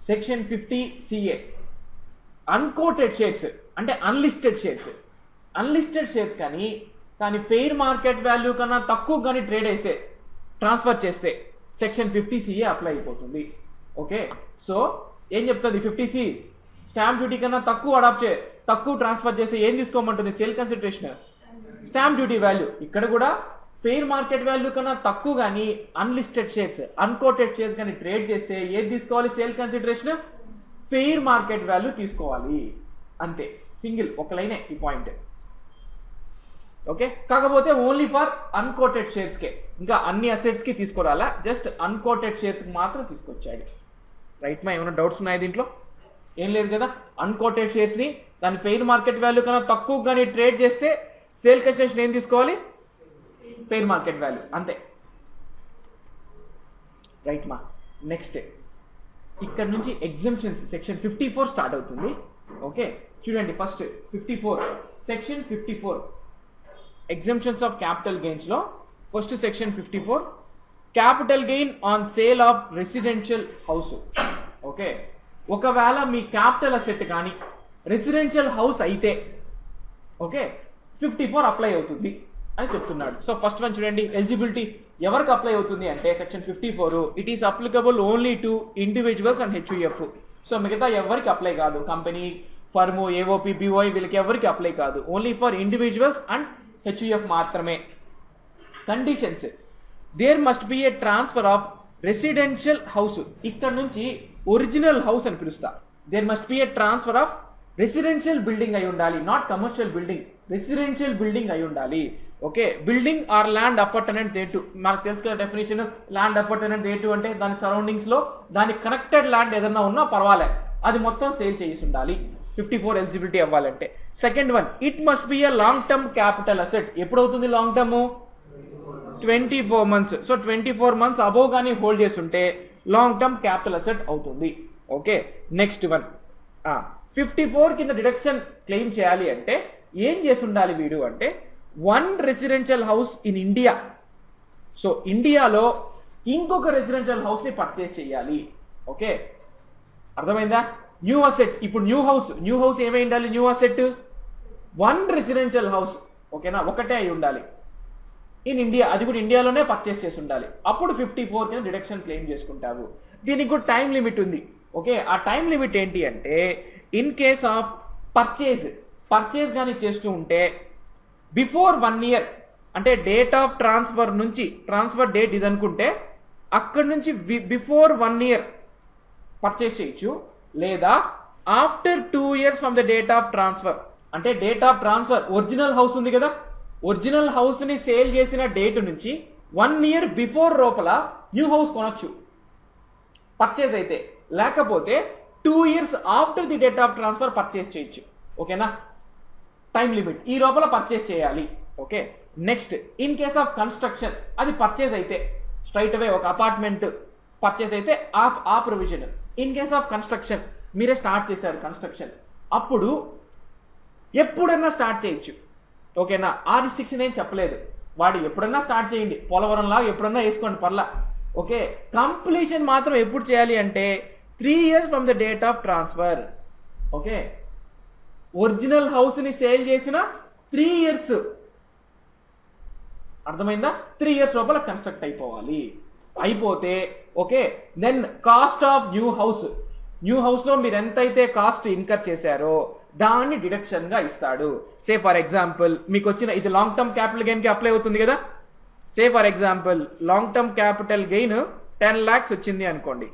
Section fifty CA unquoted shares అంటే unlisted shares unlisted shares కానీ కానీ ఫెయిర్ మార్కెట్ వాల్యూ కన్నా తక్కువ కానీ ట్రేడ్ అయితే ట్రాన్స్ఫర్ చేస్తే సెక్షన్ ఫిఫ్టీ సిఏ అప్లై అయిపోతుంది ఓకే సో ఏం చెప్తుంది ఫిఫ్టీ సి స్టాంప్ డ్యూటీ కన్నా తక్కువ అడాప్ట్ చే తక్కువ ట్రాన్స్ఫర్ చేస్తే ఏం తీసుకోమంటుంది sale consideration stamp duty value ఇక్కడ కూడా ఫెయిర్ మార్కెట్ వాల్యూ కన్నా తక్కువ కానీ అన్లిస్టెడ్ షేర్స్ అన్కోటెడ్ షేర్స్ కానీ ట్రేడ్ చేస్తే ఏది తీసుకోవాలి sale consideration fair market value తీసుకోవాలి అంతే సింగిల్ ఒక లైనే ఈ పాయింట్ ఓకే కాకపోతే ఓన్లీ ఫర్ అన్కోటెడ్ షేర్స్కే ఇంకా అన్ని అసెట్స్కి తీసుకురాలా జస్ట్ అన్కోటెడ్ షేర్స్కి మాత్రం తీసుకొచ్చాడు రైట్ మా ఏమైనా డౌట్స్ ఉన్నాయి దీంట్లో ఏం లేదు కదా అన్కోటెడ్ షేర్స్ని దాని ఫెయిర్ మార్కెట్ వాల్యూ కన్నా తక్కువ కానీ ట్రేడ్ చేస్తే సేల్ కన్సెషన్ ఏం తీసుకోవాలి ఫెయిర్ మార్కెట్ వాల్యూ అంతే రైట్ మా నెక్స్ట్ ఇక్కడ నుంచి exemptions section fifty four start అవుతుంది ఓకే చూడండి first fifty four section fifty four exemptions of capital గెయిన్స్లో first section fifty four capital gain on sale of residential house okay ఒకవేళ మీ capital asset కానీ residential house అయితే okay fifty four apply అవుతుంది అని చెప్తున్నాడు సో ఫస్ట్ వన్ చూడండి eligibility ఎవరికి అప్లై అవుతుంది అంటే section fifty four it is applicable only to individuals and HUF so మిగతా ఎవరికి అప్లై కాదు కంపెనీ ఫర్ము ఏఓపి బిఓఐ వీళ్ళకి ఎవరికి అప్లై కాదు only for individuals and HUF మాత్రమే conditions there must be a transfer of residential house ఇక్కడ నుంచి original house అని పిలుస్తా there must be a transfer of residential building అయి ఉండాలి not commercial building residential building అయి ఉండాలి okay building or land apartment దేటు మనకు తెలుసు కదా డెఫినేషన్ ల్యాండ్ అపార్ట్మెంట్ దేటు అంటే దాని సరౌండింగ్స్ లో దాని కనెక్టెడ్ ల్యాండ్ ఏదన్నా ఉన్నా పర్వాలే అది మొత్తం సేల్ చేసి ఉండాలి ఫిఫ్టీ ఫోర్ ఎలిజిబిలిటీ అవ్వాలంటే second one it must be a long term capital asset ఎప్పుడు అవుతుంది long term twenty four months so twenty four months above కానీ హోల్డ్ చేస్తుంటే లాంగ్ టర్మ్ క్యాపిటల్ అసెట్ అవుతుంది okay next one fifty four కింద deduction claim చేయాలి అంటే ఏం చేసి ఉండాలి వీడు అంటే one residential house in India so ఇండియాలో ఇంకొక రెసిడెన్షియల్ హౌస్ని పర్చేస్ చేయాలి ఓకే అర్థమైందా న్యూ అసెట్ ఇప్పుడు న్యూ హౌస్ న్యూ హౌస్ ఏమై ఉండాలి new asset one residential house ఓకేనా ఒకటే అయి ఉండాలి ఇన్ ఇండియా అది కూడా ఇండియాలోనే పర్చేస్ చేసి ఉండాలి అప్పుడు ఫిఫ్టీ ఫోర్ కింద డిడక్షన్ క్లెయిమ్ చేసుకుంటావు దీనికి కూడా టైం లిమిట్ ఉంది ఓకే ఆ టైం లిమిట్ ఏంటి అంటే in case of purchase purchase కానీ చేస్తూ ఉంటే బిఫోర్ వన్ ఇయర్ అంటే డేట్ ఆఫ్ ట్రాన్స్ఫర్ నుంచి ట్రాన్స్ఫర్ డేట్ ఇది అనుకుంటే అక్కడి నుంచి బిఫోర్ వన్ ఇయర్ పర్చేస్ చేయొచ్చు లేదా after two years from the date of transfer అంటే date of transfer original house ఉంది కదా ఒరిజినల్ హౌస్ ని సేల్ చేసిన డేట్ నుంచి వన్ ఇయర్ బిఫోర్ లోపల న్యూ హౌస్ కొనొచ్చు పర్చేస్ అయితే లేకపోతే two years after the date of transfer purchase చేయొచ్చు ఓకేనా టైం లిమిట్ ఈ లోపల పర్చేస్ చేయాలి okay next in case of construction అది పర్చేస్ అయితే స్ట్రైట్ అవే ఒక అపార్ట్మెంట్ పర్చేస్ అయితే ఆ ఆ provision in case of construction మీరే స్టార్ట్ చేశారు కన్స్ట్రక్షన్ అప్పుడు ఎప్పుడన్నా స్టార్ట్ చేయొచ్చు ఓకేనా ఆ రిస్ట్రిక్షన్ ఏం చెప్పలేదు వాడు ఎప్పుడన్నా స్టార్ట్ చేయండి పోలవరంలా ఎప్పుడన్నా వేసుకోండి పర్లా ఓకే కంప్లీషన్ మాత్రం ఎప్పుడు చేయాలి అంటే three years from the date of transfer okay original హౌస్ని సేల్ చేసిన త్రీ ఇయర్స్ అర్థమైందా త్రీ ఇయర్స్ లోపల కన్స్ట్రక్ట్ అయిపోవాలి అయిపోతే okay then cost of new house new హౌస్లో మీరు ఎంతైతే కాస్ట్ ఇన్కర్ చేశారో దాన్ని డిడక్షన్గా ఇస్తాడు సే ఫర్ ఎగ్జాంపుల్ మీకు వచ్చిన ఇది లాంగ్ టర్మ్ క్యాపిటల్ గెయిన్కి అప్లై అవుతుంది కదా say for example long term capital gain ten lakhs వచ్చింది అనుకోండి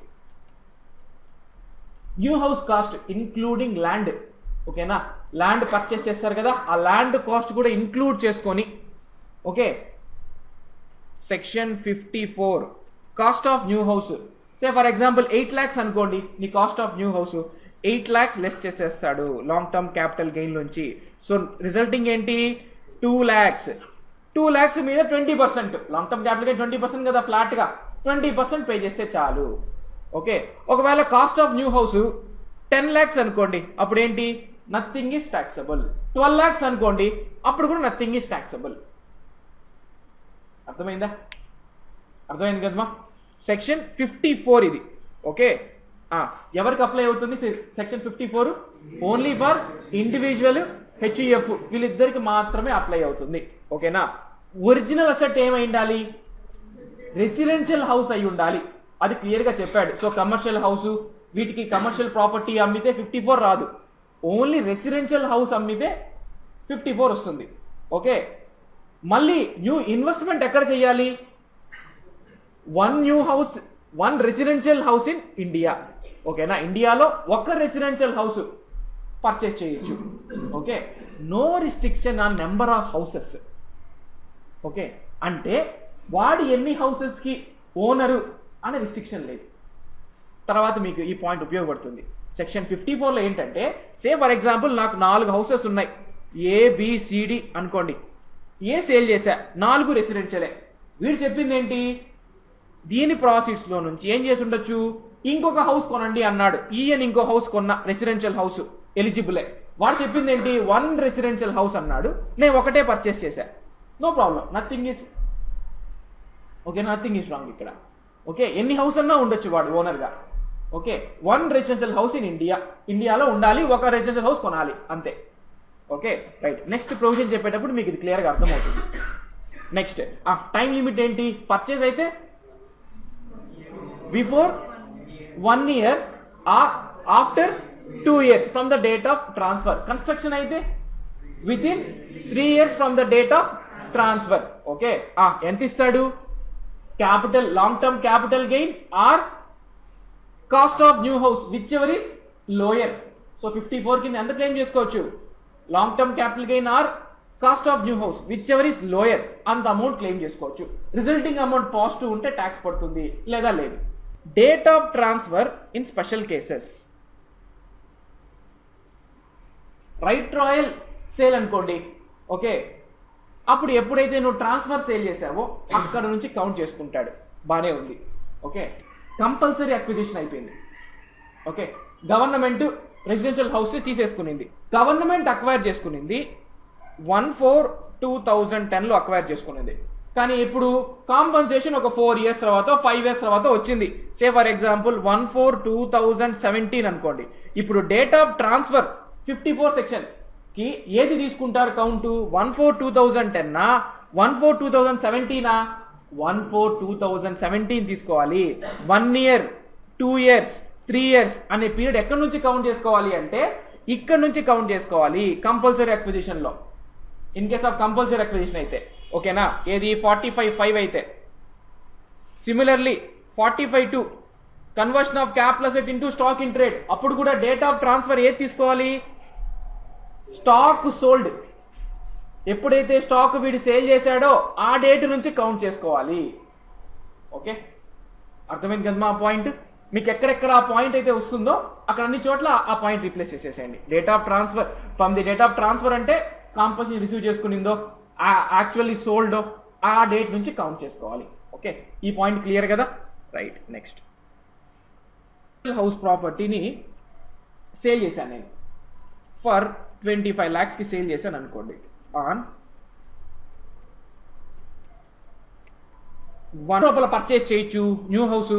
new house cost including land ఓకేనా ల్యాండ్ పర్చేస్ చేస్తారు కదా ఆ ల్యాండ్ కాస్ట్ కూడా ఇంక్లూడ్ చేసుకొని okay section fifty four cost of new house say for example eight lakhs అనుకోండి నీ cost of new house eight lakhs less చేసేస్తాడు లాంగ్ టర్మ్ క్యాపిటల్ గెయిన్ నుంచి సో రిజల్టింగ్ ఏంటి టూ ల్యాక్స్ టూ ల్యాక్స్ మీద twenty percent long term capital gain twenty percent కదా ఫ్లాట్గా twenty percent pay చేస్తే చాలు ఓకే ఒకవేళ cost of new house ten lakhs అనుకోండి అప్పుడు ఏంటి nothing is taxable twelve lakhs అనుకోండి అప్పుడు కూడా నథింగ్ ఈస్ ట్యాక్సబుల్ అర్థమైందా అర్థమైంది కదమ్మా సెక్షన్ ఫిఫ్టీ ఫోర్ ఇది ఓకే ఎవరికి అప్లై అవుతుంది section fifty four only for individual HUF వీళ్ళిద్దరికి మాత్రమే అప్లై అవుతుంది ఓకేనా ఒరిజినల్ అసెట్ ఏమై ఉండాలి రెసిడెన్షియల్ హౌస్ అయి ఉండాలి అది క్లియర్గా చెప్పాడు సో కమర్షియల్ హౌస్ వీటికి కమర్షియల్ ప్రాపర్టీ అమ్మితే ఫిఫ్టీ ఫోర్ రాదు ఓన్లీ రెసిడెన్షియల్ హౌస్ అమ్మితే ఫిఫ్టీ ఫోర్ వస్తుంది ఓకే మళ్ళీ న్యూ ఇన్వెస్ట్మెంట్ ఎక్కడ చేయాలి one new house one residential house in India ఓకేనా ఇండియాలో ఒక రెసిడెన్షియల్ హౌస్ పర్చేస్ చేయొచ్చు okay no restriction on number of houses okay అంటే వాడు ఎన్ని హౌసెస్కి ఓనరు అనే రిస్ట్రిక్షన్ లేదు తర్వాత మీకు ఈ పాయింట్ ఉపయోగపడుతుంది సెక్షన్ ఫిఫ్టీ ఫోర్లో ఏంటంటే సే ఫర్ ఎగ్జాంపుల్ నాకు నాలుగు హౌసెస్ ఉన్నాయి ఏబిసిడి అనుకోండి ఏ సేల్ చేశా నాలుగు రెసిడెన్షియలే వీడు చెప్పింది ఏంటి దీని ప్రాసెస్లో నుంచి ఏం చేసి ఉండొచ్చు ఇంకొక హౌస్ కొనండి అన్నాడు ఈయన ఇంకో హౌస్ కొన్న రెసిడెన్షియల్ హౌస్ ఎలిజిబులే వాడు చెప్పింది ఏంటి వన్ రెసిడెన్షియల్ హౌస్ అన్నాడు నేను ఒకటే పర్చేస్ చేశా no problem nothing is okay nothing is wrong ఇక్కడ ఓకే ఎన్ని హౌస్ అన్నా ఉండొచ్చు వాడు ఓనర్గా okay one residential house in India ఇండియాలో ఉండాలి ఒక రెసిడెన్షియల్ హౌస్ కొనాలి అంతే ఓకే రైట్ నెక్స్ట్ ప్రొవిజన్ చెప్పేటప్పుడు మీకు ఇది క్లియర్గా అర్థమవుతుంది నెక్స్ట్ టైం లిమిట్ ఏంటి పర్చేజ్ అయితే before one year after two years from the date of transfer construction అయితే within three years from the date of transfer okay ఎంత ఇస్తాడు capital long term capital gain or cost of new house whichever is lower so fifty four కింద ఎంత claim చేసుకోవచ్చు long term capital gain or cost of new house whichever is lower అంత amount claim చేసుకోవచ్చు resulting amount positive ఉంటే tax పడుతుంది లేదా లేదు date of transfer in special cases right royal sale అనుకోండి ఓకే అప్పుడు ఎప్పుడైతే నువ్వు ట్రాన్స్ఫర్ సేల్ చేసావో అక్కడ నుంచి కౌంట్ చేసుకుంటాడు బాగానే ఉంది ఓకే కంపల్సరీ అక్విజిషన్ అయిపోయింది ఓకే గవర్నమెంట్ రెసిడెన్షియల్ హౌస్ తీసేసుకునింది గవర్నమెంట్ అక్వైర్ చేసుకునింది వన్ ఫోర్ టూ థౌజండ్ టెన్లో అక్వైర్ చేసుకునింది కానీ ఇప్పుడు కాంపన్సేషన్ ఒక ఫోర్ ఇయర్స్ తర్వాత ఫైవ్ ఇయర్స్ తర్వాత వచ్చింది say for example one four two thousand seventeen అనుకోండి ఇప్పుడు date of transfer fifty four section కి ఏది తీసుకుంటారు count one four two thousand టెన్నా వన్ ఫోర్ టూ థౌజండ్ సెవెంటీనా one four two thousand seventeen తీసుకోవాలి one year two years three years అనే period ఎక్కడి నుంచి కౌంట్ చేసుకోవాలి అంటే ఇక్కడ నుంచి కౌంట్ చేసుకోవాలి కంపల్సరీ అక్విజిషన్లో in case of compulsory acquisition అయితే ఓకేనా ఏది ఫార్టీ ఫైవ్ ఫైవ్ అయితే similarly forty five two conversion of capital asset into stock in trade అప్పుడు కూడా డేట్ ఆఫ్ ట్రాన్స్ఫర్ ఏది తీసుకోవాలి స్టాక్ సోల్డ్ ఎప్పుడైతే స్టాక్ వీడు సేల్ చేశాడో ఆ డేట్ నుంచి కౌంట్ చేసుకోవాలి ఓకే అర్థమైంది కదా మా పాయింట్ మీకు ఎక్కడెక్కడ ఆ పాయింట్ అయితే వస్తుందో అక్కడ అన్ని చోట్ల ఆ పాయింట్ రీప్లేస్ చేసేసేయండి date of transfer from the date of transfer అంటే కాంపల్సరీ రిసీవ్ చేసుకునిందో యాక్చువల్లీ సోల్డో ఆ డేట్ నుంచి కౌంట్ చేసుకోవాలి ఓకే ఈ పాయింట్ క్లియర్ కదా రైట్ నెక్స్ట్ హౌస్ ప్రాపర్టీని సేల్ చేశాను నేను ఫర్ ట్వంటీ ఫైవ్ ల్యాక్స్కి సేల్ చేశాను అనుకోండి ఆన్ వన్ రూపాయల పర్చేస్ చేయొచ్చు న్యూ హౌస్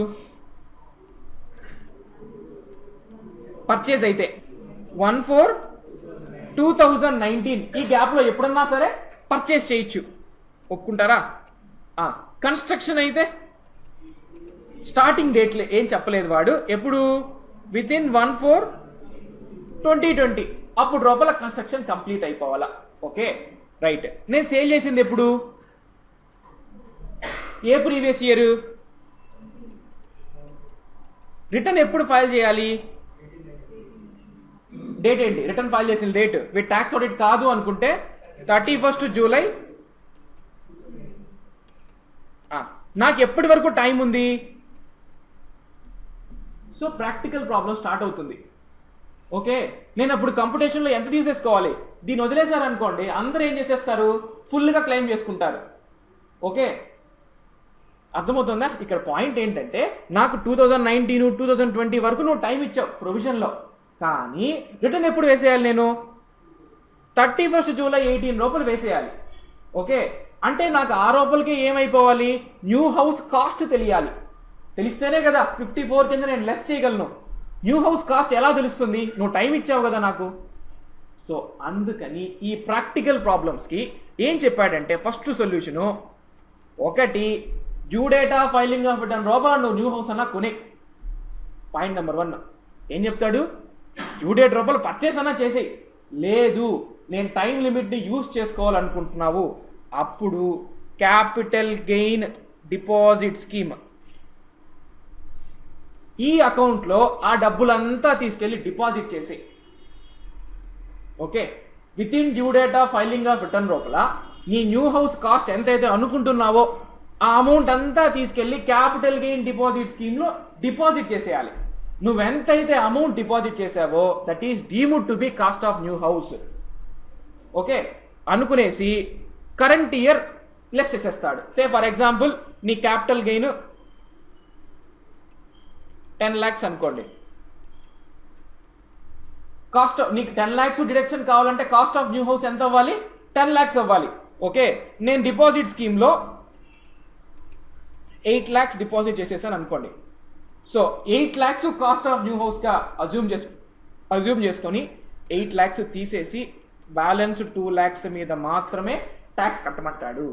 పర్చేజ్ అయితే one four two thousand nineteen ఈ గ్యాప్లో ఎప్పుడన్నా సరే పర్చేస్ చేయొచ్చు ఒప్పుకుంటారా కన్స్ట్రక్షన్ అయితే స్టార్టింగ్ డేట్లు ఏం చెప్పలేదు వాడు ఎప్పుడు within one four twenty twenty అప్పుడు రూపాయల కన్స్ట్రక్షన్ కంప్లీట్ అయిపోవాలా ఓకే రైట్ నేను సేల్ చేసింది ఎప్పుడు ఏ ప్రీవియస్ ఇయర్ రిటర్న్ ఎప్పుడు ఫైల్ చేయాలి డేట్ ఏంటి రిటర్న్ ఫైల్ చేసిన డేట్ విత్ ట్యాక్స్ ఆడిట్ కాదు అనుకుంటే థర్టీ ఫస్ట్ జూలై నాకు ఎప్పటి వరకు టైం ఉంది సో ప్రాక్టికల్ ప్రాబ్లం స్టార్ట్ అవుతుంది ఓకే నేను అప్పుడు కంపిటీషన్లో ఎంత తీసేసుకోవాలి దీన్ని వదిలేశారనుకోండి అందరూ ఏం చేసేస్తారు ఫుల్గా క్లెయిమ్ చేసుకుంటారు ఓకే అర్థమవుతుందా ఇక్కడ పాయింట్ ఏంటంటే నాకు two thousand nineteen two thousand twenty వరకు నువ్వు టైం ఇచ్చావు ప్రొవిజన్లో కానీ రిటర్న్ ఎప్పుడు వేసేయాలి నేను థర్టీ ఫస్ట్ జూలై ఎయిటీన్ రూపాయలు వేసేయాలి ఓకే అంటే నాకు ఆ రూపాయలకి ఏమైపోవాలి న్యూ హౌస్ కాస్ట్ తెలియాలి తెలిస్తేనే కదా ఫిఫ్టీ ఫోర్ కింద నేను లెస్ చేయగలను న్యూ హౌస్ కాస్ట్ ఎలా తెలుస్తుంది నువ్వు టైం ఇచ్చావు కదా నాకు సో అందుకని ఈ ప్రాక్టికల్ ప్రాబ్లమ్స్కి ఏం చెప్పాడంటే ఫస్ట్ సొల్యూషను ఒకటి due date filing of return రూపాయలు నువ్వు న్యూ హౌస్ అన్నా కొనే పాయింట్ నెంబర్ వన్ ఏం చెప్తాడు డ్యూ డేట్ రూపాయలు పర్చేస్ అన్నా చేసేయి లేదు నేను టైం లిమిట్ని యూస్ చేసుకోవాలనుకుంటున్నావు అప్పుడు క్యాపిటల్ గెయిన్ డిపాజిట్ స్కీమ్ ఈ అకౌంట్లో ఆ డబ్బులంతా తీసుకెళ్ళి డిపాజిట్ చేసి okay within due date of filing of return లోపల నీ న్యూ హౌస్ కాస్ట్ ఎంతైతే అనుకుంటున్నావో ఆ అమౌంట్ అంతా తీసుకెళ్ళి క్యాపిటల్ గెయిన్ డిపాజిట్ స్కీమ్లో డిపాజిట్ చేసేయాలి నువ్వెంతైతే అమౌంట్ డిపాజిట్ చేసావో that is deemed to be cost of new house okay అనుకునేసి కరెంట్ ఇయర్ లెస్ చేసేస్తాడు సే ఫర్ ఎగ్జాంపుల్ నీ క్యాపిటల్ గెయిన్ టెన్ ల్యాక్స్ అనుకోండి కాస్ట్ నీకు టెన్ ల్యాక్స్ డిడక్షన్ కావాలంటే కాస్ట్ ఆఫ్ న్యూ హౌస్ ఎంత అవ్వాలి టెన్ ల్యాక్స్ అవ్వాలి ఓకే నేను డిపాజిట్ స్కీమ్లో ఎయిట్ ల్యాక్స్ డిపాజిట్ చేసేసాను అనుకోండి so eight lakhs cost of new హౌస్గా అజ్యూమ్ చేసు అజ్యూమ్ చేసుకొని ఎయిట్ ల్యాక్స్ తీసేసి బ్యాలెన్స్ టూ ల్యాక్స్ మీద మాత్రమే ట్యాక్స్ కట్టమంటాడు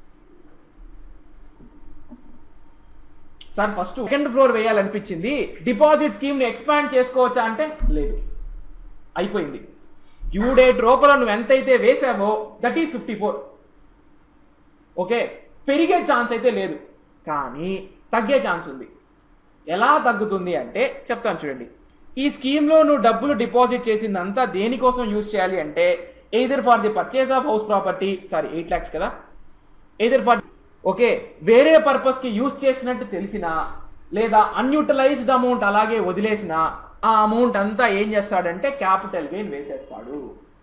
సార్ ఫస్ట్ సెకండ్ ఫ్లోర్ వేయాలనిపించింది డిపాజిట్ స్కీమ్ని ఎక్స్పాండ్ చేసుకోవచ్చా అంటే లేదు అయిపోయింది డ్యూ డేట్ రూపంలో నువ్వు ఎంతైతే వేసావో that is fifty four okay పెరిగే ఛాన్స్ అయితే లేదు కానీ తగ్గే ఛాన్స్ ఉంది ఎలా తగ్గుతుంది అంటే చెప్తాను చూడండి ఈ స్కీమ్లో నువ్వు డబ్బులు డిపాజిట్ చేసిందంతా దేనికోసం యూజ్ చేయాలి అంటే either for the purchase of house property sorry eight lakhs కదా ఎయిదర్ ఫర్ ఓకే వేరే పర్పస్కి యూజ్ చేసినట్టు తెలిసినా లేదా అన్యూటిలైజ్డ్ అమౌంట్ అలాగే వదిలేసినా ఆ అమౌంట్ అంతా ఏం చేస్తాడంటే క్యాపిటల్ గెయిన్ వేసేస్తాడు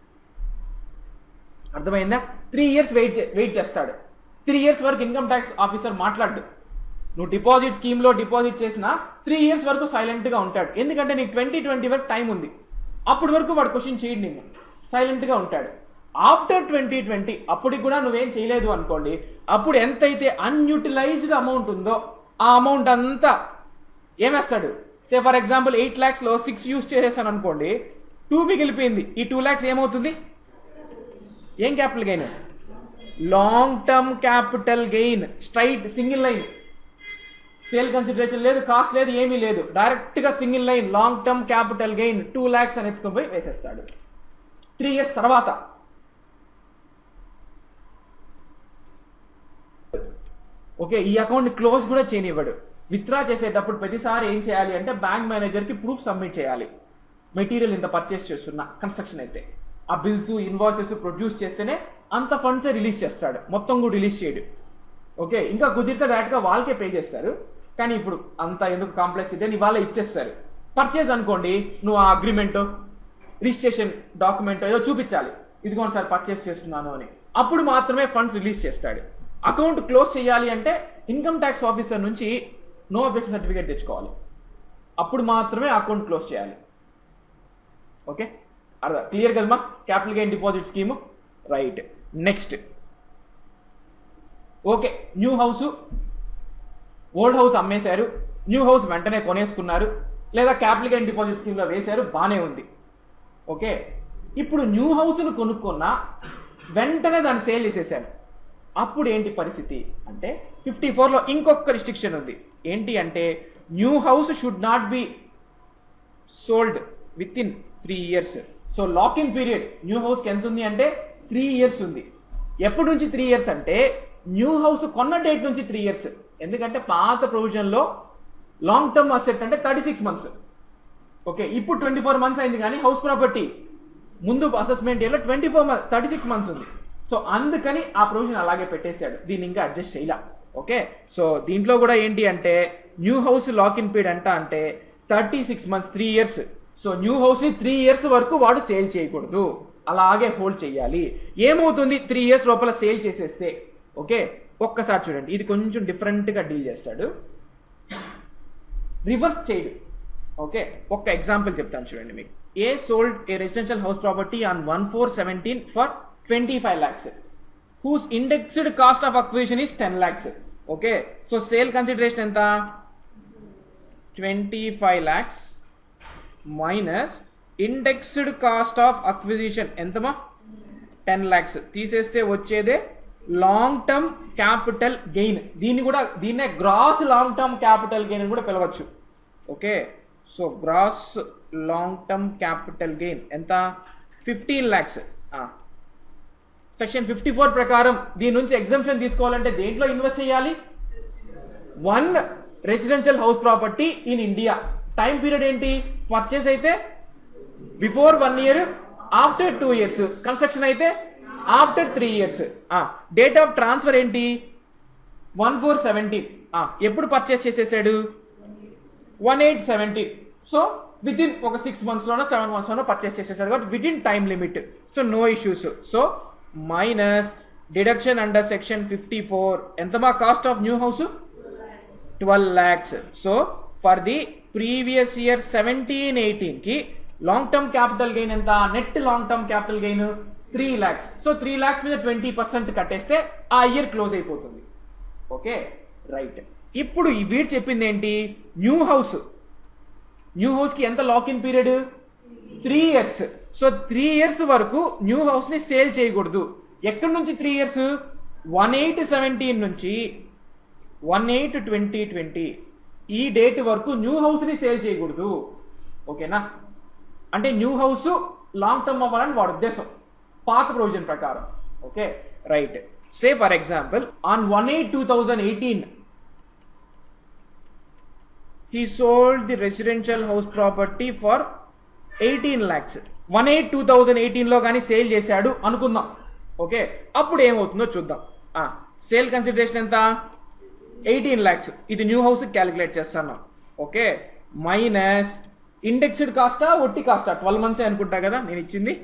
అర్థమైందా త్రీ ఇయర్స్ వెయిట్ వెయిట్ చేస్తాడు త్రీ ఇయర్స్ వరకు ఇన్కమ్ ట్యాక్స్ ఆఫీసర్ మాట్లాడు నువ్వు డిపాజిట్ స్కీమ్లో డిపాజిట్ చేసిన త్రీ ఇయర్స్ వరకు సైలెంట్గా ఉంటాడు ఎందుకంటే నీకు ట్వంటీ ట్వంటీ వరకు టైం ఉంది అప్పటి వరకు వాడు క్వశ్చన్ చేయడు నిన్ను సైలెంట్గా ఉంటాడు ఆఫ్టర్ ట్వంటీ ట్వంటీ అప్పటికి కూడా నువ్వేం చేయలేదు అనుకోండి అప్పుడు ఎంతైతే అన్యూటిలైజ్డ్ అమౌంట్ ఉందో ఆ అమౌంట్ అంతా ఏమేస్తాడు సే ఫర్ ఎగ్జాంపుల్ ఎయిట్ ల్యాక్స్లో సిక్స్ యూస్ చేసేసాను అనుకోండి టూ మిగిలిపోయింది ఈ టూ ల్యాక్స్ ఏమవుతుంది ఏం capital gain long term capital gain straight single line sale consideration లేదు కాస్ట్ లేదు ఏమీ లేదు డైరెక్ట్గా single line long term capital gain two lakhs అని ఎత్తుకుపోయి వేసేస్తాడు త్రీ ఇయర్స్ తర్వాత ఓకే ఈ అకౌంట్ క్లోజ్ కూడా చేయనివ్వడు విత్డ్రా చేసేటప్పుడు ప్రతిసారి ఏం చేయాలి అంటే బ్యాంక్ మేనేజర్కి ప్రూఫ్ సబ్మిట్ చేయాలి మెటీరియల్ ఇంత పర్చేస్ చేస్తున్నా కన్స్ట్రక్షన్ అయితే ఆ బిల్స్ ఇన్వాయిసెస్ ప్రొడ్యూస్ చేస్తేనే అంత ఫండ్సే రిలీజ్ చేస్తాడు మొత్తం కూడా రిలీజ్ చేయడు ఓకే ఇంకా కుదిరితే డైరెక్ట్గా వాళ్ళకే పే చేస్తారు కానీ ఇప్పుడు అంత ఎందుకు కాంప్లెక్స్ ఇదే వాళ్ళే ఇచ్చేస్తారు పర్చేజ్ అనుకోండి నువ్వు ఆ అగ్రిమెంట్ రిజిస్ట్రేషన్ డాక్యుమెంట్ ఏదో చూపించాలి ఇదిగోండి సార్ పర్చేస్ చేస్తున్నాను అని అప్పుడు మాత్రమే ఫండ్స్ రిలీజ్ చేస్తాడు అకౌంట్ క్లోజ్ చేయాలి అంటే ఇన్కమ్ ట్యాక్స్ ఆఫీసర్ నుంచి నో అబ్జెక్షన్ సర్టిఫికేట్ తెచ్చుకోవాలి అప్పుడు మాత్రమే అకౌంట్ క్లోజ్ చేయాలి ఓకే అర్థం క్లియర్ కదమ్మా capital gain deposit scheme right next okay new house old house అమ్మేశారు న్యూ హౌస్ వెంటనే కొనేసుకున్నారు లేదా క్యాపిటల్ గెయిన్ డిపాజిట్ స్కీమ్లో వేశారు బాగానే ఉంది ఓకే ఇప్పుడు న్యూ హౌస్ను కొనుక్కున్నా వెంటనే దాన్ని సేల్ చేసేసాను అప్పుడు ఏంటి పరిస్థితి అంటే ఫిఫ్టీ ఫోర్లో ఇంకొక రిస్ట్రిక్షన్ ఉంది ఏంటి అంటే new house should not be sold within three years so lock in period new హౌస్కి ఎంత ఉంది అంటే త్రీ ఇయర్స్ ఉంది ఎప్పటి నుంచి త్రీ ఇయర్స్ అంటే న్యూ హౌస్ కొన్న డేట్ నుంచి త్రీ ఇయర్స్ ఎందుకంటే పాత ప్రొవిజన్లో లాంగ్ టర్మ్ అసెట్ అంటే థర్టీ సిక్స్ మంత్స్ ఓకే ఇప్పుడు ట్వంటీ ఫోర్ మంత్స్ అయింది కానీ హౌస్ ప్రాపర్టీ ముందు అసెస్మెంట్ ఇయర్లో twenty four month thirty six months ఉంది సో అందుకని ఆ ప్రొవిజన్ అలాగే పెట్టేశాడు దీన్ని ఇంకా అడ్జస్ట్ చేయలే ఓకే సో దీంట్లో కూడా ఏంటి అంటే new house lock in period అంట అంటే thirty six months three years so new హౌస్ని త్రీ ఇయర్స్ వరకు వాడు సేల్ చేయకూడదు అలాగే హోల్డ్ చేయాలి ఏమవుతుంది త్రీ ఇయర్స్ లోపల సేల్ చేసేస్తే ఓకే ఒక్కసారి చూడండి ఇది కొంచెం డిఫరెంట్గా డీల్ చేస్తాడు రివర్స్ చేయడు ఓకే ఒక్క ఎగ్జాంపుల్ చెప్తాను చూడండి మీకు A sold a residential house property on one four seventeen for twenty five lakhs whose indexed cost of acquisition is ten lakhs okay so sale consideration ఎంత twenty five lakhs minus indexed cost of acquisition ఎంతమా ten lakhs తీసేస్తే వచ్చేదే long term capital gain దీన్ని కూడా దీన్నే gross long term capital gain అని కూడా పిలవచ్చు okay so gross long term capital gain ఎంత fifteen lakhs section fifty four ప్రకారం దీని నుంచి ఎగ్జామ్షన్ తీసుకోవాలంటే దేంట్లో ఇన్వెస్ట్ చేయాలి one residential house property in India time period ఏంటి పర్చేస్ అయితే before one year after two years construction అయితే after three years date of transfer ఏంటి వన్ ఫోర్ సెవెంటీన్ ఎప్పుడు పర్చేస్ చేసేసాడు one eight seventeen so within ఒక six మంత్స్లోనో seven మంత్స్లోనో purchase చేసేసాడు కాబట్టి within time limit so no issues so minus deduction under section fifty four ఎంత మా cost of new house twelve lakhs so for the previous year seventeen ఎయిటీన్కి long term capital gain ఎంత net long term capital gain three lakhs so three lakhs మీద twenty percent కట్టేస్తే ఆ year close అయిపోతుంది okay right ఇప్పుడు ఈ వీడు చెప్పింది ఏంటి న్యూ హౌస్ న్యూ హౌస్కి ఎంత lock in period three years so three years వరకు న్యూ హౌస్ని సేల్ చేయకూడదు ఎక్కడి నుంచి three years one eight seventeen నుంచి వన్ ఎయిట్ ట్వంటీ ట్వంటీ ఈ డేట్ వరకు న్యూ హౌస్ని సేల్ చేయకూడదు ఓకేనా అంటే న్యూ హౌస్ లాంగ్ టర్మ్ అవ్వాలని వాడి ఉద్దేశం పాత ప్రొవిజన్ ప్రకారం okay right say for example on one eight two thousand eighteen he sold the residential house property for eighteen lakhs one eight two thousand ఎయిటీన్లో కానీ సేల్ చేశాడు అనుకుందాం ఓకే అప్పుడు ఏమవుతుందో చూద్దాం సేల్ కన్సిడరేషన్ ఎంత ఎయిటీన్ ల్యాక్స్ ఇది న్యూ హౌస్ క్యాలిక్యులేట్ చేస్తాను ఓకే మైనస్ ఇండెక్స్డ్ కాస్టా ఒట్టి కాస్టా ట్వెల్వ్ మంత్సే అనుకుంటా కదా నేను ఇచ్చింది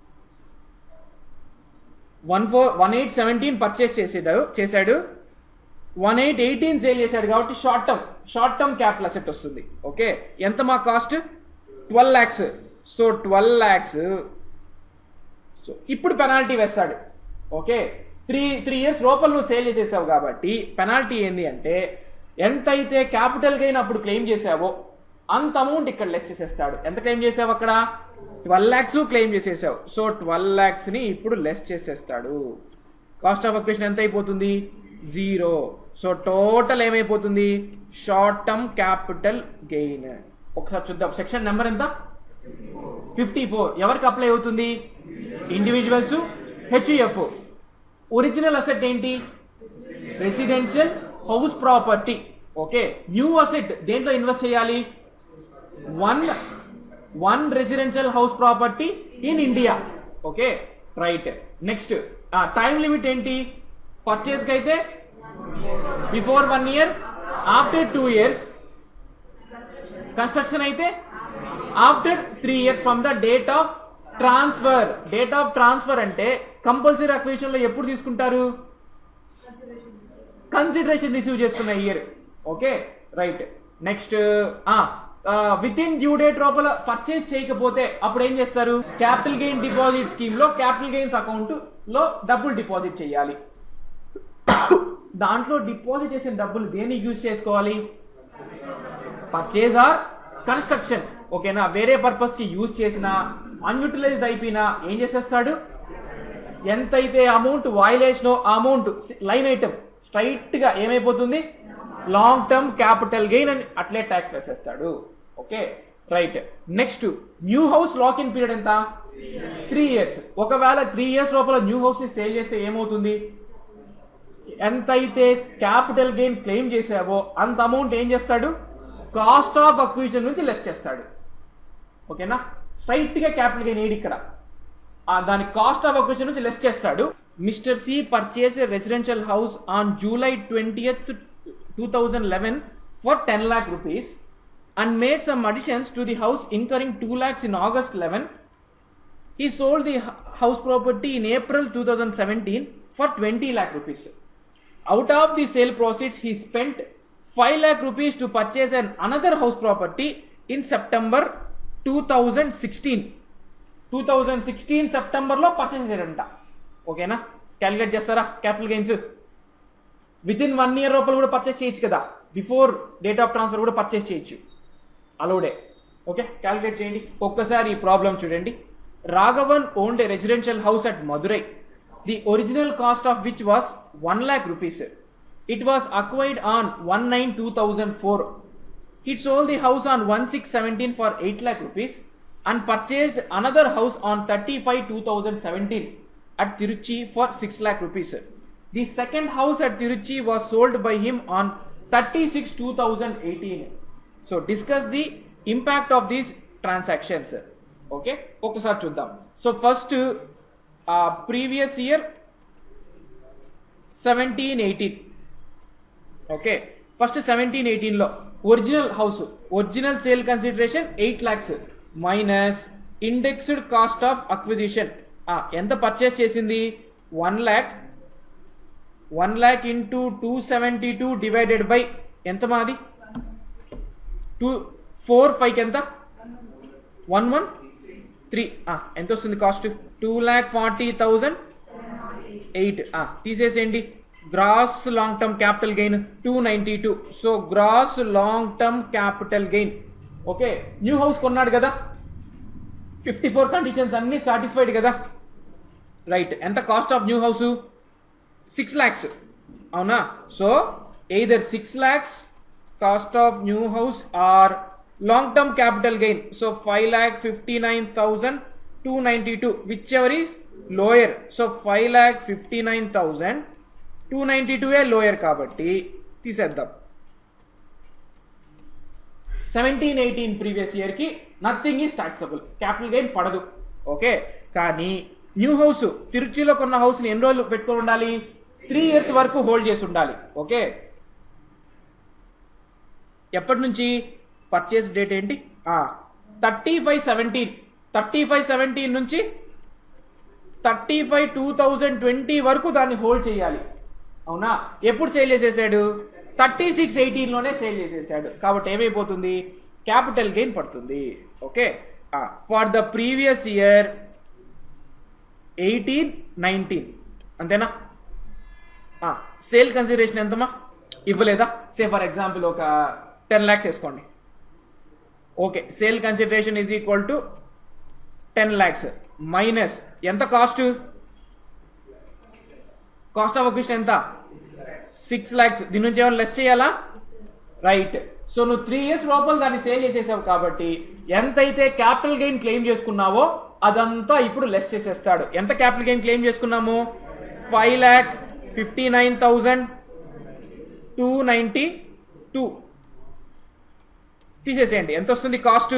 one four one eight seventeen purchase చేసాడు చేశాడు వన్ ఎయిట్ ఎయిటీన్ సేల్ చేశాడు కాబట్టి short term short term capital asset వస్తుంది ఓకే ఎంత మా cost twelve lakhs so twelve lakhs so ఇప్పుడు పెనాల్టీ వేస్తాడు ఓకే త్రీ త్రీ ఇయర్స్ లోపల నువ్వు సేల్ చేసేసావు కాబట్టి పెనాల్టీ ఏంది అంటే ఎంతైతే క్యాపిటల్ గెయిన్ అప్పుడు క్లెయిమ్ చేసావో అంత అమౌంట్ ఇక్కడ లెస్ చేసేస్తాడు ఎంత క్లెయిమ్ చేసావు అక్కడ ట్వెల్వ్ ల్యాక్స్ క్లెయిమ్ చేసేసావు సో ట్వెల్వ్ ల్యాక్స్ని ఇప్పుడు లెస్ చేసేస్తాడు కాస్ట్ ఆఫ్ అక్వేషన్ ఎంత అయిపోతుంది జీరో సో టోటల్ ఏమైపోతుంది షార్ట్ టర్మ్ క్యాపిటల్ గెయిన్ ఒకసారి చూద్దాం సెక్షన్ నెంబర్ ఎంత ఫిఫ్టీ ఫోర్ ఎవరికి అప్లై అవుతుంది ఇండివిజువల్స్ హెచ్యుఎఫ్ ఒరిజినల్ అసెట్ ఏంటి residential house property okay new asset దేంట్లో ఇన్వెస్ట్ చేయాలి one one residential house property in India okay right next time limit ఏంటి పర్చేస్కి అయితే before one year after two years construction అయితే after three years from the date of transfer date of transfer అంటే compulsory acquisition లో ఎప్పుడు తీసుకుంటారు consideration receive చేసుకున్న year okay right next within due date లోపల పర్చేస్ చేయకపోతే అప్పుడు ఏం చేస్తారు క్యాపిటల్ గెయిన్ డిపాజిట్ స్కీమ్ లో క్యాపిటల్ గెయిన్స్ అకౌంట్ లో డబ్బులు డిపాజిట్ చేయాలి దాంట్లో డిపాజిట్ చేసిన డబ్బులు దేనికి యూజ్ చేసుకోవాలి పర్చేజ్ ఆర్ కన్స్ట్రక్షన్ ఓకేనా వేరే పర్పస్ కి యూజ్ చేసిన అన్యూటిలైజ్డ్ అయిపోయినా ఏం చేసేస్తాడు ఎంతైతే amount violation amount line item straight గా ఏమైపోతుంది లాంగ్ టర్మ్ క్యాపిటల్ గెయిన్ అని అట్లే ట్యాక్స్ వేసేస్తాడు okay right next new house lock in period ఎంత త్రీ ఇయర్స్ ఒకవేళ త్రీ ఇయర్స్ లోపల న్యూ హౌస్ ని సేల్ చేస్తే ఏమవుతుంది ఎంతైతే క్యాపిటల్ గెయిన్ క్లెయిమ్ చేసావో అంత అమౌంట్ ఏం చేస్తాడు కాస్ట్ ఆఫ్ అక్విజిషన్ నుంచి లెస్ చేస్తాడు ఓకేనా స్ట్రైట్ గా క్యాపిటల్ గెయిన్ ఏడు ఇక్కడ ఆ దాని కాస్ట్ ఆఫ్ అక్విజిషన్ నుంచి లెస్ చేస్తాడు mister C purchase residential house on July twentieth two thousand eleven for ten lakh rupees and made some additions to the house incurring two lakhs in August eleven he sold the h- house property in April 2017 for 20 lakh rupees. Out of the sale proceeds, he spent 5 lakh rupees to purchase an another house property in September 2016. 2016 సెప్టెంబర్లో purchase చేశాడంట ఓకేనా calculate చేస్తారా capital gains within one year లోపల కూడా purchase చేయొచ్చు కదా before date of transfer కూడా purchase చేయొచ్చు అలౌడే ఓకే క్యాలిక్యులేట్ చేయండి ఒక్కసారి ఈ ప్రాబ్లం చూడండి Raghavan owned a residential house at Madurai the original cost of which was one lakh rupees it was acquired on one nine two thousand four He sold the house on 1617 for 8 lakh rupees and purchased another house on 35 2017 at Tiruchi for 6 lakh rupees. The second house at Tiruchi was sold by him on 36 2018. So discuss the impact of these transactions. Okay, ఒకసారి చూద్దాం so first previous year seventeen eighteen okay first seventeen ఎయిటీన్లో original house original sale consideration eight lakhs minus indexed cost of acquisition ఎంత purchase చేసింది one lakh one lakh into two seventy two divided by ఎంత మాది two four ఫైవ్కి ఎంత one one three ఎంత వస్తుంది cost two lakh forty thousand eight తీసేసేయండి gross long term capital gain two ninety two so gross long term capital gain okay new house కొన్నాడు కదా fifty four conditions అన్ని సాటిస్ఫైడ్ కదా right ఎంత cost of new house six lakhs అవునా so either six lakhs cost of new house or long term capital gain so five lakh fifty nine thousand two ninety two whichever is lower so five lakh fifty nine thousand two ninety two ఏ lower కాబట్టి తీసేద్దాం seventeen eighteen previous ఇయర్కి nothing is taxable capital gain పడదు okay కానీ new house తిరుచిలో కొన్న హౌస్ని ఎన్ని రోజులు పెట్టుకొని ఉండాలి త్రీ ఇయర్స్ వరకు హోల్డ్ చేసి ఉండాలి ఓకే ఎప్పటి నుంచి పర్చేస్ డేట్ ఏంటి thirty five seventeen thirty five seventeen నుంచి thirty five two thousand twenty వరకు దాన్ని హోల్డ్ చేయాలి అవునా ఎప్పుడు సేల్ చేసేసాడు థర్టీ సిక్స్ ఎయిటీన్లోనే సేల్ చేసేసాడు కాబట్టి ఏమైపోతుంది క్యాపిటల్ గెయిన్ పడుతుంది okay for the previous year eighteen nineteen అంతేనా సేల్ కన్సిడరేషన్ ఎంతమా ఇవ్వలేదా సే ఫర్ ఎగ్జాంపుల్ ఒక టెన్ ల్యాక్స్ వేసుకోండి okay sale consideration is equal to ten lakhs minus ఎంత కాస్ట్ కాస్ట్ ఆఫ్ అక్విజిషన్ ఎంత సిక్స్ ల్యాక్స్ దీని నుంచి ఏమైనా లెస్ చేయాలా రైట్ సో నువ్వు త్రీ ఇయర్స్ లోపల దాన్ని సేల్ చేసేసావు కాబట్టి ఎంతైతే క్యాపిటల్ గెయిన్ క్లెయిమ్ చేసుకున్నావో అదంతా ఇప్పుడు లెస్ చేసేస్తాడు ఎంత క్యాపిటల్ గెయిన్ క్లెయిమ్ చేసుకున్నాము five lakh fifty nine thousand two ninety two తీసేసేయండి ఎంత వస్తుంది cost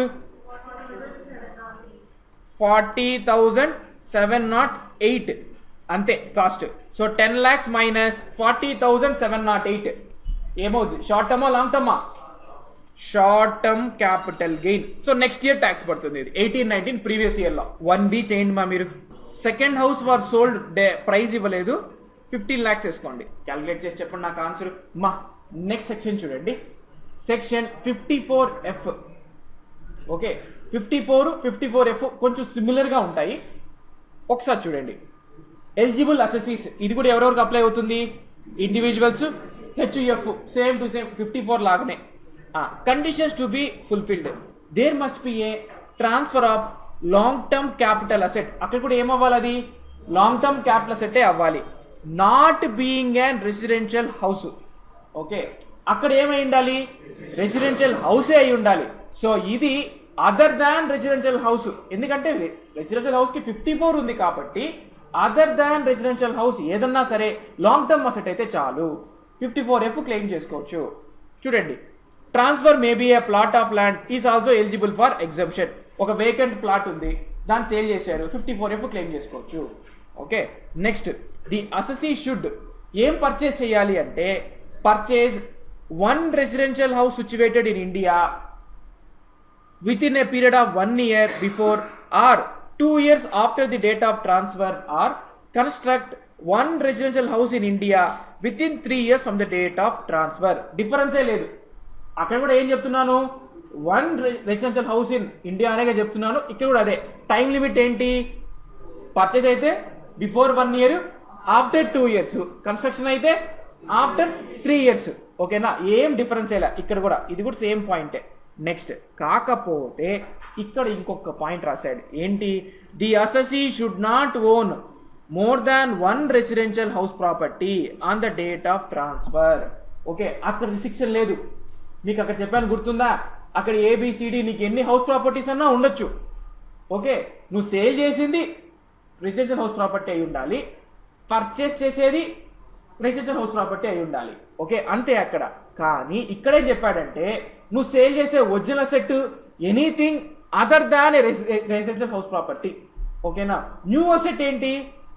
forty thousand seven nought eight అంతే cost so ten lakhs minus forty thousand seven nought eight ఏమవుతుంది షార్ట్ టర్మా లాంగ్ టర్మా short term capital gain so next year tax పడుతుంది ఇది ఎయిటీన్ నైన్టీన్ ప్రీవియస్ ఇయర్లో వన్ బీ చేయండి మా మీరు second house was sold the price ఇవ్వలేదు ఫిఫ్టీన్ ల్యాక్స్ వేసుకోండి క్యాలిక్యులేట్ చేసి చెప్పండి నాకు ఆన్సర్ మా నెక్స్ట్ సెక్షన్ చూడండి section fifty four F okay fifty four fifty four F కొంచెం సిమిలర్గా ఉంటాయి ఒకసారి చూడండి ఎలిజిబుల్ అసెసీస్ ఇది కూడా ఎవరెవరికి అప్లై అవుతుంది individuals HUF same to same fifty four లాగానే conditions to be fulfilled there must be a transfer of long term capital asset అక్కడ కూడా ఏమవ్వాలి అది లాంగ్ టర్మ్ క్యాపిటల్ అసెట్టే అవ్వాలి not being and residential house okay అక్కడ ఏమై ఉండాలి రెసిడెన్షియల్ హౌసే అయి ఉండాలి సో ఇది అదర్ దాన్ రెసిడెన్షియల్ హౌస్ ఎందుకంటే రెసిడెన్షియల్ హౌస్ కి ఫిఫ్టీ ఫోర్ ఉంది కాబట్టి అదర్ దాన్ రెసిడెన్షియల్ హౌస్ ఏదన్నా సరే లాంగ్ టర్మ్ అసెట్ అయితే చాలు ఫిఫ్టీ ఫోర్ ఎఫ్ క్లెయిమ్ చేసుకోవచ్చు చూడండి transfer maybe a plot of land is also eligible for exemption ఒక వేకెంట్ ప్లాట్ ఉంది దాన్ని సేల్ చేశారు ఫిఫ్టీ ఫోర్ ఎఫ్ క్లెయిమ్ చేసుకోవచ్చు okay next the assessee should ఏం పర్చేస్ చేయాలి అంటే purchase one residential house situated in India within a period of one year before or two years after the date of transfer or construct one residential house in India within three years from the date of transfer డిఫరెన్సే లేదు అక్కడ కూడా ఏం చెప్తున్నాను one residential house in India అనేగా చెప్తున్నాను ఇక్కడ కూడా అదే టైం లిమిట్ ఏంటి పర్చేస్ అయితే before one year after two years construction అయితే ఆఫ్టర్ త్రీ ఇయర్స్ ఓకేనా ఏం డిఫరెన్స్ ఇలా ఇక్కడ కూడా ఇది కూడా సేమ్ పాయింటే నెక్స్ట్ కాకపోతే ఇక్కడ ఇంకొక పాయింట్ రాశాడు ఏంటి the assessee should not own more than one residential house property on the date of transfer okay అక్కడ రిస్ట్రిక్షన్ లేదు మీకు అక్కడ చెప్పాను గుర్తుందా అక్కడ ఏబిసిడి నీకు ఎన్ని హౌస్ ప్రాపర్టీస్ అన్నా ఉండొచ్చు ఓకే నువ్వు సేల్ చేసింది రెసిడెన్షియల్ హౌస్ ప్రాపర్టీ అయి ఉండాలి పర్చేస్ చేసేది రెసిడెన్షియల్ హౌస్ ప్రాపర్టీ అయి ఉండాలి ఓకే అంతే అక్కడ కానీ ఇక్కడే చెప్పాడంటే నువ్వు సేల్ చేసే original asset anything other than residential house property ఓకేనా న్యూ అసెట్ ఏంటి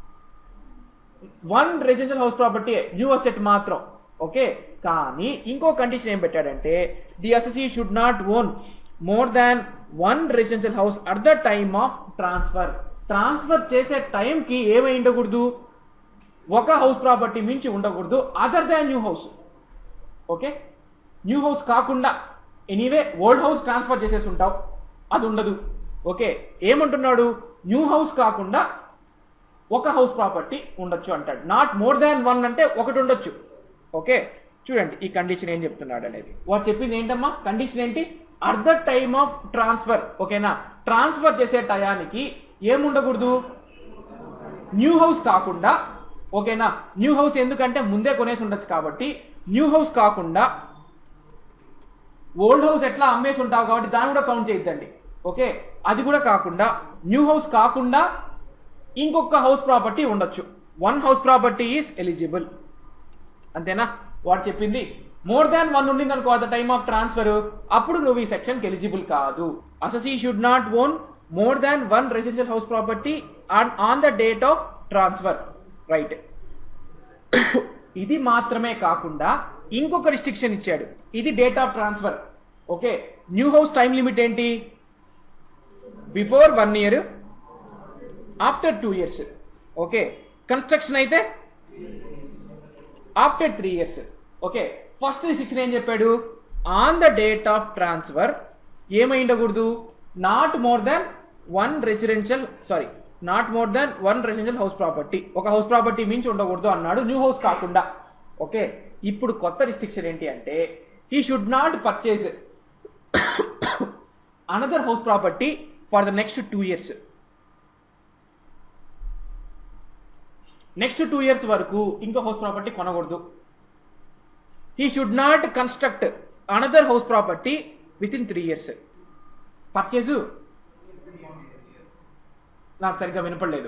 one residential house property new asset మాత్రం ఓకే కానీ ఇంకో కండిషన్ ఏం పెట్టాడంటే the assessee should not own more than one residential house at the time of transfer transfer చేసే టైంకి ఏమై ఉండకూడదు ఒక హౌస్ ప్రాపర్టీ మించి ఉండకూడదు other than new house okay new house కాకుండా ఎనీవే ఓల్డ్ హౌస్ ట్రాన్స్ఫర్ చేసేసి ఉంటావు అది ఉండదు ఓకే ఏమంటున్నాడు న్యూ హౌస్ కాకుండా ఒక హౌస్ ప్రాపర్టీ ఉండొచ్చు అంటాడు నాట్ మోర్ దాన్ వన్ అంటే ఒకటి ఉండొచ్చు ఓకే చూడండి ఈ కండిషన్ ఏం చెప్తున్నాడు అనేది వాడు చెప్పింది ఏంటమ్మా కండిషన్ ఏంటి at the time of transfer ఓకేనా ట్రాన్స్ఫర్ చేసే టయానికి ఏముండకూడదు న్యూ హౌస్ కాకుండా ఓకేనా న్యూ హౌస్ ఎందుకంటే ముందే కొనేసి ఉండొచ్చు కాబట్టి న్యూ హౌస్ కాకుండా ఓల్డ్ హౌస్ ఎట్లా అమ్మేసి ఉంటావు కాబట్టి దాన్ని కూడా కౌంట్ చేయొద్దండి ఓకే అది కూడా కాకుండా న్యూ హౌస్ కాకుండా ఇంకొక హౌస్ ప్రాపర్టీ ఉండొచ్చు one house property is eligible అంతేనా వాడు చెప్పింది మోర్ దాన్ వన్ ఉండింది అనుకో at the time of transfer అప్పుడు నువ్వు ఈ సెక్షన్కి ఎలిజిబుల్ కాదు assessee should not own more than one residential house property on the date of transfer right ఇది మాత్రమే కాకుండా ఇంకొక రిస్ట్రిక్షన్ ఇచ్చాడు ఇది date of transfer okay new house time limit ఏంటి before one year after two years okay construction అయితే after three years okay first restriction ఏం చెప్పాడు on the date of transfer ఏమై ఉండకూడదు not more than one residential sorry not more than one residential house property ఒక house property మించి ఉండకూడదు అన్నాడు new house కాకుండా ఓకే ఇప్పుడు కొత్త రిస్ట్రిక్షన్ ఏంటి అంటే he should not purchase another house property for the next two years next two years వరకు ఇంకో హౌస్ ప్రాపర్టీ కొనకూడదు he should not construct another house property within three years purchase నాకు సరిగ్గా వినపడలేదు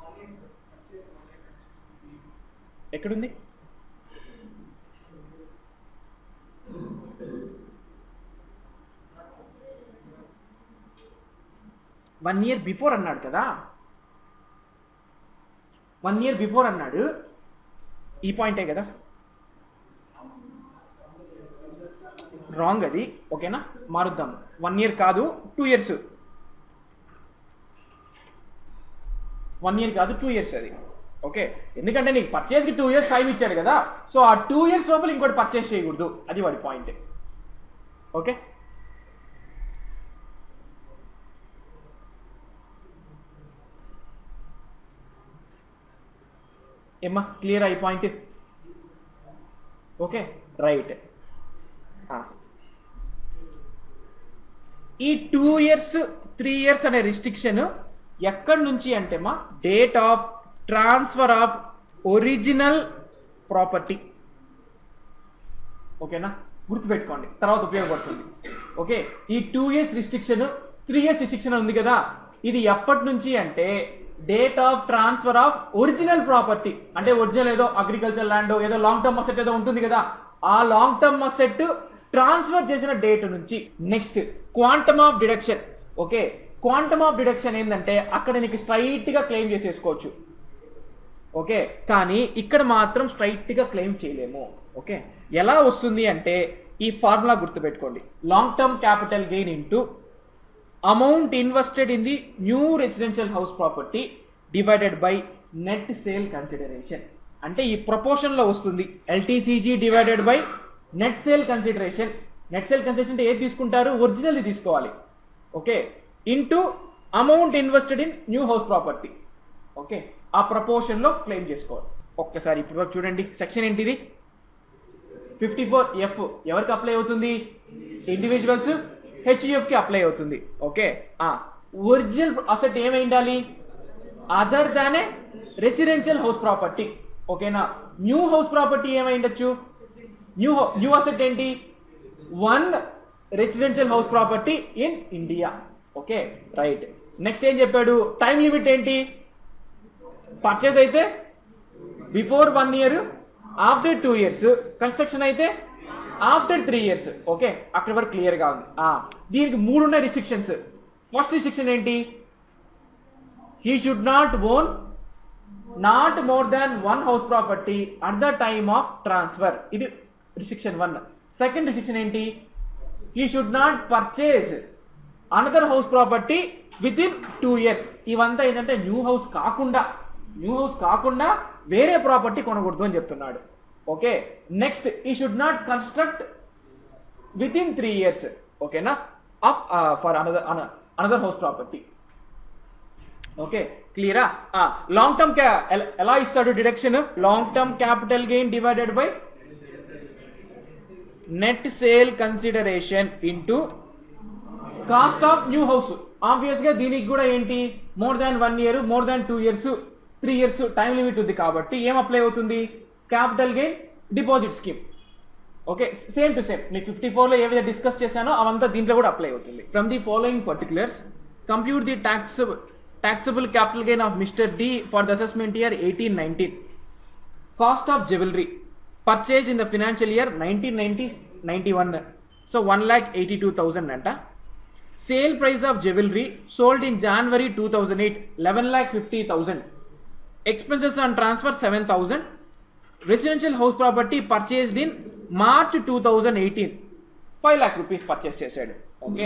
ఎక్కడుంది వన్ ఇయర్ బిఫోర్ అన్నాడు కదా one year before అన్నాడు ఈ పాయింటే కదా రాంగ్ అది ఓకేనా మారుద్దాం వన్ ఇయర్ కాదు టూ ఇయర్స్ వన్ ఇయర్ కాదు టూ ఇయర్స్ అది ఓకే ఎందుకంటే నీకు పర్చేస్కి టూ ఇయర్స్ టైం ఇచ్చాడు కదా సో ఆ టూ ఇయర్స్ లోపల ఇంకోటి పర్చేస్ చేయకూడదు అది వాడి పాయింట్ ఓకే ఏమ్మా క్లియర్ అయి పాయింట్ ఓకే రైట్ ఈ టూ ఇయర్స్ త్రీ ఇయర్స్ అనే రిస్ట్రిక్షన్ ఎక్కడి నుంచి అంటే మా date of transfer of original property ఓకేనా గుర్తుపెట్టుకోండి తర్వాత ఉపయోగపడుతుంది ఓకే ఈ two years restriction three years restriction ఉంది కదా ఇది ఎప్పటి నుంచి అంటే date of transfer of original property అంటే ఒరిజినల్ ఏదో అగ్రికల్చర్ ల్యాండ్ ఏదో లాంగ్ టర్మ్ అసెట్ ఏదో ఉంటుంది కదా ఆ లాంగ్ టర్మ్ అసెట్ ట్రాన్స్ఫర్ చేసిన డేట్ నుంచి next quantum of deduction okay quantum of deduction ఏంటంటే అక్కడ నీకు స్ట్రైట్ గా క్లెయిమ్ చేసేసుకోవచ్చు ఓకే కానీ ఇక్కడ మాత్రం స్ట్రైట్ గా క్లెయిమ్ చేయలేము ఓకే ఎలా వస్తుంది అంటే ఈ ఫార్ములా గుర్తుపెట్టుకోండి long term capital gain into amount invested in the new residential house property divided by net sale consideration అంటే ఈ ప్రపోర్షన్ లో వస్తుంది LTCG divided by net sale consideration net sale consideration అంటే ఏది తీసుకుంటారు ఒరిజినల్ తీసుకోవాలి okay into amount invested in new house property okay ఆ proportion లో క్లెయిమ్ చేసుకోవాలి ఒక్కసారి ఇప్పుడు వరకు చూడండి సెక్షన్ ఏంటిది ఫిఫ్టీ ఫోర్ ఎఫ్ ఎవరికి అప్లై అవుతుంది ఇండివిజువల్స్ హెచ్యుఎఫ్కి అప్లై అవుతుంది ఓకే ఒరిజినల్ అసెట్ ఏమై ఉండాలి other than a residential house property ఓకేనా న్యూ హౌస్ ప్రాపర్టీ ఏమై ఉండొచ్చు న్యూ న్యూ అసెట్ ఏంటి one residential house property in India okay right next ఏం చెప్పాడు టైం లిమిట్ ఏంటి పర్చేస్ అయితే before one year after two years construction అయితే after three years okay అక్కడి వరకు క్లియర్గా ఉంది ఆ, దీనికి మూడు ఉన్నాయి రిస్ట్రిక్షన్స్ ఫస్ట్ రిస్ట్రిక్షన్ ఏంటి he should not own not more than one house property at the time of transfer ఇది రిస్ట్రిక్షన్ వన్ సెకండ్ రిస్ట్రిక్షన్ ఏంటి he should not purchase another house property within two years ఇవంతా ఏంటంటే new house కాకుండా new house కాకుండా వేరే property కొనకూడదు అని చెప్తున్నాడు okay next he should not construct within three years ఓకేనా of for another another house property okay క్లియరా లాంగ్ టర్మ్ ఎలా ఇస్తాడు deduction long term capital gain divided by net sale consideration into cost of new house obvious గా దీనికి కూడా ఏంటి more than one year more than two years three years time limit ఉంది కాబట్టి ఏం అప్లై అవుతుంది capital gain deposit scheme okay same to same నేను fifty ఫోర్లో ఏ విధంగా డిస్కస్ చేశానో అవంతా దీంట్లో కూడా అప్లై అవుతుంది from the following particulars compute the tax taxable capital gain of Mr. D for the assessment year 1819. Cost of jewelry purchased in the financial year 1990-91. So 1 lakh 82,000 anta. Sale price of jewelry sold in January 2008 11 lakh 50,000. Expenses on transfer 7,000. Residential house property purchased in March 2018 5 lakh rupees purchase చేశాడు okay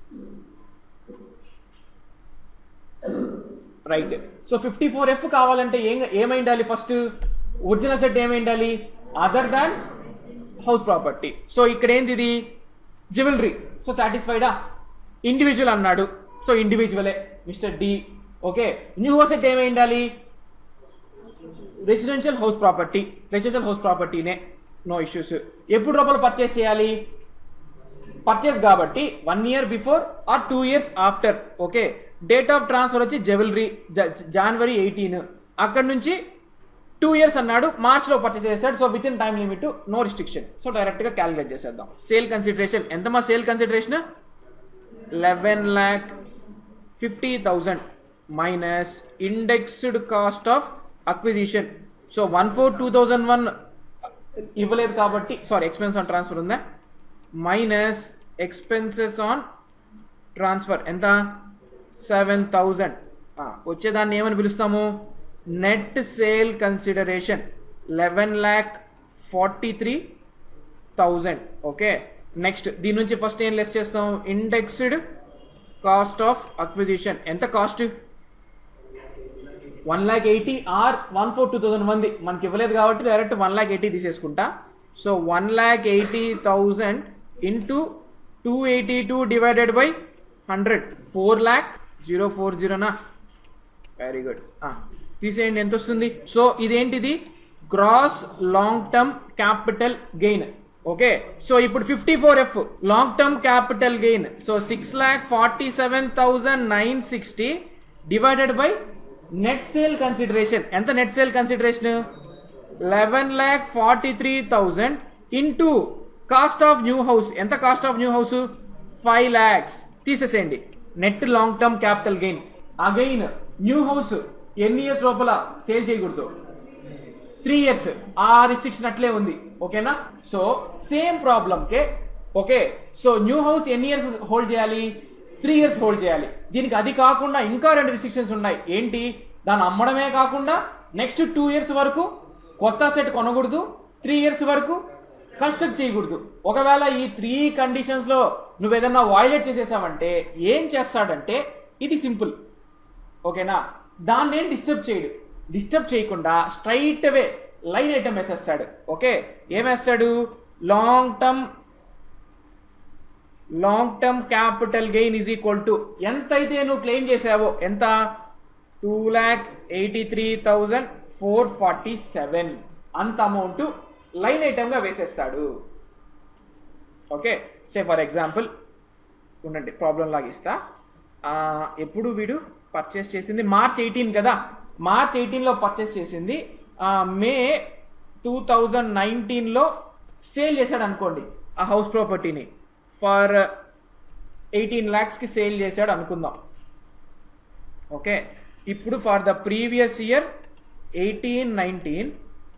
right so fifty four F కావాలంటే ఏం ఏమై ఉండాలి first original asset ఏమై ఉండాలి other than house property so ఇక్కడ ఏంది ఇది జ్యువెలరీ సో సాటిస్ఫైడా ఇండివిజువల్ అన్నాడు సో ఇండివిజువలే mister D okay new house asset ఏమై ఉండాలి residential house property residential house ప్రాపర్టీనే నో ఇష్యూస్ ఎప్పుడు రూపాయలు పర్చేస్ చేయాలి పర్చేస్ కాబట్టి one year before or two years after okay date of transfer వచ్చి జెవెలరీ జనవరి ఎయిటీన్ అక్కడ నుంచి టూ ఇయర్స్ అన్నాడు మార్చ్లో పర్చేస్ చేశాడు so within time limit no restriction so డైరెక్ట్గా క్యాలిక్యులేట్ చేసేద్దాం సేల్ కన్సిడరేషన్ ఎంత మా sale consideration eleven lakh fifty thousand minus indexed cost of acquisition so one four two thousand one ఇవ్వలేదు కాబట్టి సారీ ఎక్స్పెన్స్ ఆన్ ట్రాన్స్ఫర్ ఉందా minus expenses on transfer ఎంత seven thousand వచ్చేదాన్ని ఏమని పిలుస్తాము net sale consideration eleven lakh forty three thousand okay next దీని నుంచి first ఏం లెస్ చేస్తాం ఇండెక్స్డ్ కాస్ట్ ఆఫ్ అక్విజిషన్ ఎంత cost one lakh eighty or one four two thousand మంది మనకి ఇవ్వలేదు కాబట్టి డైరెక్ట్ వన్ ల్యాక్ ఎయిటీ తీసేసుకుంటా so one lakh eighty thousand into two eighty two divided by hundred four lakh zero four జీరోనా very good తీసేయండి ఎంత వస్తుంది సో ఇదేంటిది gross long term capital gain okay so ఇప్పుడు fifty four F long term capital gain so six lakh forty seven thousand nine sixty divided by net sale consideration ఎంత net sale consideration eleven lakh forty three thousand into cost of new house ఎంత cost of new house five lakhs తీసేసేయండి net long term capital gain again new house ఎన్ని years లోపల sale చేయకూడదు three years ఆ restriction అట్లే ఉంది ఓకేనా సో సేమ్ ప్రాబ్లంకే ఓకే సో న్యూ హౌస్ ఎన్ని ఇయర్స్ హోల్డ్ చేయాలి త్రీ ఇయర్స్ హోల్డ్ చేయాలి దీనికి అది కాకుండా ఇంకా రెండు రిస్ట్రిక్షన్స్ ఉన్నాయి ఏంటి దాన్ని అమ్మడమే కాకుండా నెక్స్ట్ టూ ఇయర్స్ వరకు కొత్త సెట్ కొనకూడదు త్రీ ఇయర్స్ వరకు కన్స్ట్రక్ట్ చేయకూడదు ఒకవేళ ఈ త్రీ కండిషన్స్లో నువ్వు ఏదన్నా వాయిలేట్ చేసేసావంటే ఏం చేస్తాడంటే ఇది సింపుల్ ఓకేనా దాన్ని ఏం డిస్టర్బ్ చేయడు డిస్టర్బ్ చేయకుండా స్ట్రైట్ అవే లైన్ ఐటమ్ వేసేస్తాడు ఓకే ఏమేస్తాడు long term long term capital gain is equal to ఎంతైతే నువ్వు క్లెయిమ్ చేసావో ఎంత two lakh eighty three thousand four forty seven అంత అమౌంట్ లైన్ ఐటమ్గా వేసేస్తాడు ఓకే సే ఫర్ ఎగ్జాంపుల్ ఉండండి ప్రాబ్లం లాగా ఇస్తా ఆ, ఎప్పుడు వీడు పర్చేస్ చేసింది మార్చ్ ఎయిటీన్ కదా మార్చ్ ఎయిటీన్లో పర్చేస్ చేసింది ఆ, మే టూ థౌజండ్ నైన్టీన్లో సేల్ చేశాడు అనుకోండి ఆ హౌస్ ప్రాపర్టీని ఫర్ ఎయిటీన్ ల్యాక్స్కి సేల్ చేశాడు అనుకుందాం ఓకే ఇప్పుడు for the previous year eighteen nineteen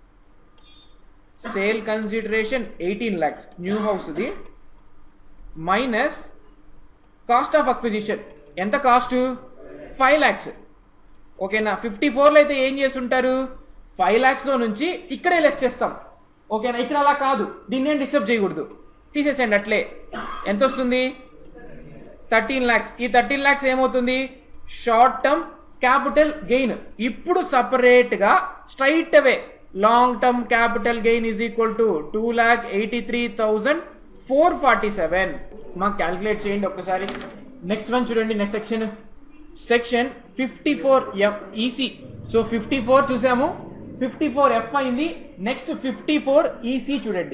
sale consideration eighteen lakhs new హౌస్ది మైనస్ కాస్ట్ ఆఫ్ అక్విజిషన్ ఎంత కాస్ట్ ఫైవ్ ల్యాక్స్ ఓకేనా ఫిఫ్టీ ఫోర్లో అయితే ఏం చేస్తుంటారు ఫైవ్ ల్యాక్స్లో నుంచి ఇక్కడే లెస్ చేస్తాం ఓకేనా ఇక్కడ అలా కాదు దీన్ని ఏం డిస్టర్బ్ చేయకూడదు తీసేసేయండి అట్లే ఎంత వస్తుంది థర్టీన్ ల్యాక్స్ ఈ థర్టీన్ ల్యాక్స్ ఏమవుతుంది షార్ట్ టర్మ్ క్యాపిటల్ గెయిన్ ఇప్పుడు సపరేట్గా straight away long term capital gain is equal to two lakh eighty three thousand four forty seven మాకు క్యాల్కులేట్ చేయండి ఒక్కసారి నెక్స్ట్ వన్ చూడండి next section section fifty four F EC so fifty four చూసాము fifty four F అయింది next fifty four EC చూడండి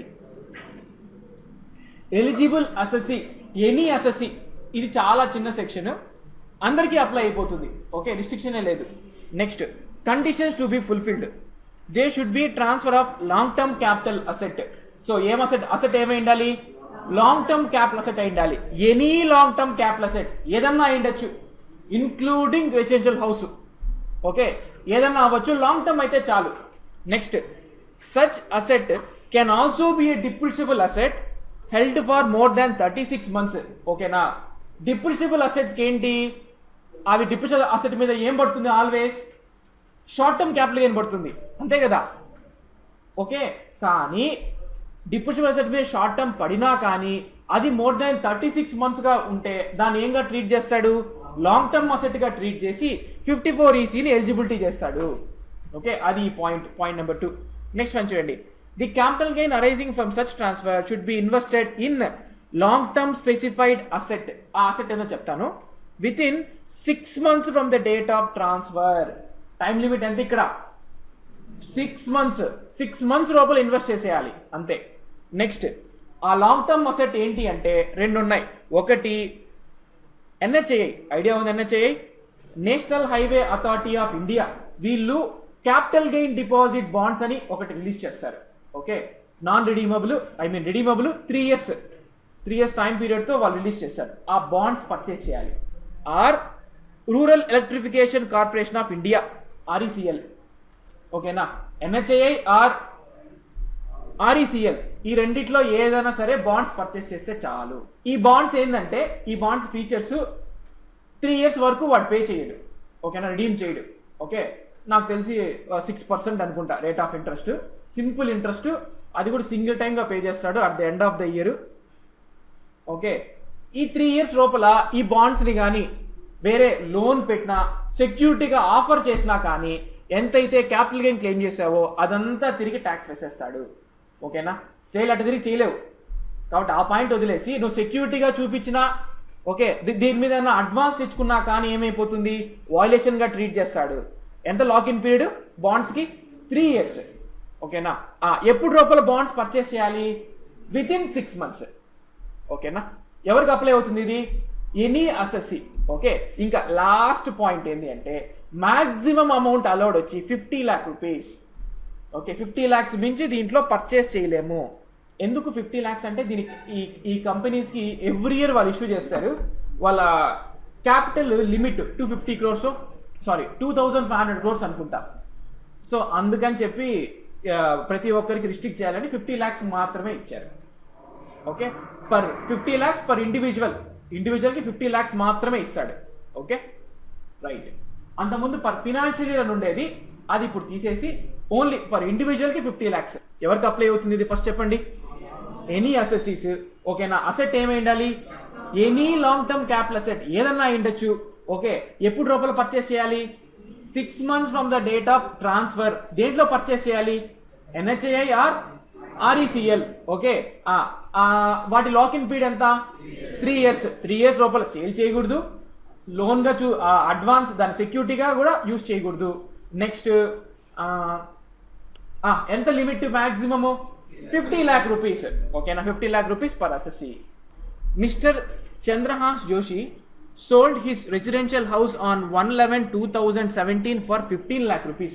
eligible assessee any assessee ఇది చాలా చిన్న సెక్షన్ అందరికీ అప్లై అయిపోతుంది ఓకే రిస్ట్రిక్షనే లేదు next conditions to be fulfilled they should be transfer of long term capital asset so ఏం అసెట్ అసెట్ ఏమై ఉండాలి లాంగ్ టర్మ్ క్యాపిటల్ అసెట్ అయి ఉండాలి any long term capital asset ఏదన్నా అయి ఉండొచ్చు ఇన్క్లూడింగ్ రెసిడెన్షియల్ హౌస్ ఓకే ఏదన్నా అవ్వచ్చు లాంగ్ టర్మ్ అయితే చాలు next such asset can also be a depreciable asset held for more than thirty six months ఓకేనా డిప్రిసిబుల్ అసెట్స్కి ఏంటి అవి డిప్రిసిబుల్ అసెట్ మీద ఏం పడుతుంది always short term capital gain పడుతుంది అంతే కదా ఓకే కానీ డిప్రిసిబుల్ అసెట్ మీద షార్ట్ టర్మ్ పడినా కానీ అది మోర్ దాన్ థర్టీ సిక్స్ మంత్స్గా ఉంటే దాన్ని ఏంగా ట్రీట్ చేస్తాడు లాంగ్ టర్మ్ అసెట్గా ట్రీట్ చేసి ఫిఫ్టీ ఫోర్ ఈసీని ఎలిజిబిలిటీ చేస్తాడు ఓకే అది ఈ point point number two next one చూడండి the capital gain arising from such transfer should be invested in long term specified asset ఆ అసెట్ ఏదో చెప్తాను within six months from the date of transfer time limit ఎంత ఇక్కడ six months six months లోపల invest చేసేయాలి అంతే next ఆ long term asset ఏంటి అంటే రెండు ఉన్నాయి ఒకటి ఎన్హెచ్ఐ ఐడియా ఉంది NHI national highway authority of India వీళ్ళు క్యాపిటల్ గెయిన్ డిపాజిట్ బాండ్స్ అని ఒకటి రిలీజ్ చేస్తారు okay non redeemable I mean redeemable three years three years time పీరియడ్తో వాళ్ళు రిలీజ్ చేస్తారు ఆ బాండ్స్ పర్చేస్ చేయాలి or rural electrification corporation of India RECL ఓకేనా ఎన్హెచ్ఐ ఆర్ ఆర్ఈసిఎల్ ఈ రెండిట్లో ఏదైనా సరే బాండ్స్ పర్చేస్ చేస్తే చాలు ఈ బాండ్స్ ఏంటంటే ఈ బాండ్స్ ఫీచర్స్ త్రీ ఇయర్స్ వరకు వాడు పే చేయడు ఓకేనా రిడీమ్ చేయడు ఓకే నాకు తెలిసి సిక్స్ పర్సెంట్ అనుకుంటా rate of interest simple interest అది కూడా సింగిల్ టైమ్గా పే చేస్తాడు at the end of the year okay ఈ త్రీ ఇయర్స్ లోపల ఈ బాండ్స్ని కానీ వేరే లోన్ పెట్టినా సెక్యూరిటీగా ఆఫర్ చేసినా కానీ ఎంతైతే క్యాపిటల్ గెయిన్ క్లెయిమ్ చేసావో అదంతా తిరిగి ట్యాక్స్ వేసేస్తాడు ఓకేనా సేల్ అటు తిరిగి చేయలేవు కాబట్టి ఆ పాయింట్ వదిలేసి నువ్వు సెక్యూరిటీగా చూపించినా ఓకే దీ- దీని మీద ఏమైనా అడ్వాన్స్ తెచ్చుకున్నా కానీ ఏమైపోతుంది వాయిలేషన్గా ట్రీట్ చేస్తాడు ఎంత లాక్ ఇన్ పీరియడ్ బాండ్స్కి త్రీ ఇయర్స్ ఓకేనా ఆ, ఎప్పుడు లోపల బాండ్స్ పర్చేస్ చేయాలి విత్ ఇన్ సిక్స్ మంత్స్ ఓకేనా ఎవరికి అప్లై అవుతుంది ఇది ఎనీ అసెస్సీ ఓకే ఇంకా లాస్ట్ పాయింట్ ఏంటి అంటే మాక్సిమం అమౌంట్ అలౌడ్ వచ్చి fifty lakh rupees okay fifty lakhs మించి దీంట్లో పర్చేస్ చేయలేము ఎందుకు ఫిఫ్టీ ల్యాక్స్ అంటే దీనికి ఈ ఈ కంపెనీస్కి ఎవ్రీ ఇయర్ వాళ్ళు ఇష్యూ చేస్తారు వాళ్ళ capital limit two fifty crores sorry two thousand five hundred crores అనుకుంటా సో అందుకని చెప్పి ఆ, ప్రతి ఒక్కరికి రిస్ట్రిక్ట్ చేయాలని ఫిఫ్టీ ల్యాక్స్ మాత్రమే ఇచ్చారు okay per fifty lakhs per individual ఇండివిజువల్కి ఫిఫ్టీ ల్యాక్స్ మాత్రమే ఇస్తాడు ఓకే రైట్ అంతకుముందు పర్ ఫినాన్షియల్ ఇయర్ అని ఉండేది అది ఇప్పుడు తీసేసి ఓన్లీ పర్ ఇండివిజువల్కి ఫిఫ్టీ ల్యాక్స్ ఎవరికి అప్లై అవుతుంది ఇది ఫస్ట్ చెప్పండి ఎనీ అసెసీస్ ఓకేనా అసెట్ ఏమై ఉండాలి any long term capital asset ఏదన్నా అయి ఉండొచ్చు ఓకే ఎప్పుడు రూపాయలు పర్చేస్ చేయాలి six months from the date of transfer దేంట్లో పర్చేస్ చేయాలి ఎన్హెచ్ఐ ఆర్ ఆర్ఈసిఎల్ ఓకే వాటి లాక్ ఇన్ పీరియడ్ ఎంత త్రీ ఇయర్స్ త్రీ ఇయర్స్ లోపల సేల్ చేయకూడదు లోన్గా చూ అడ్వాన్స్ దాని సెక్యూరిటీగా కూడా యూస్ చేయకూడదు నెక్స్ట్ ఎంత limit maximum fifty lakh rupees ఓకేనా fifty lakh rupees per assessee mister Chandrahas Joshi sold his residential house on 111 2017 for 15 lakh rupees,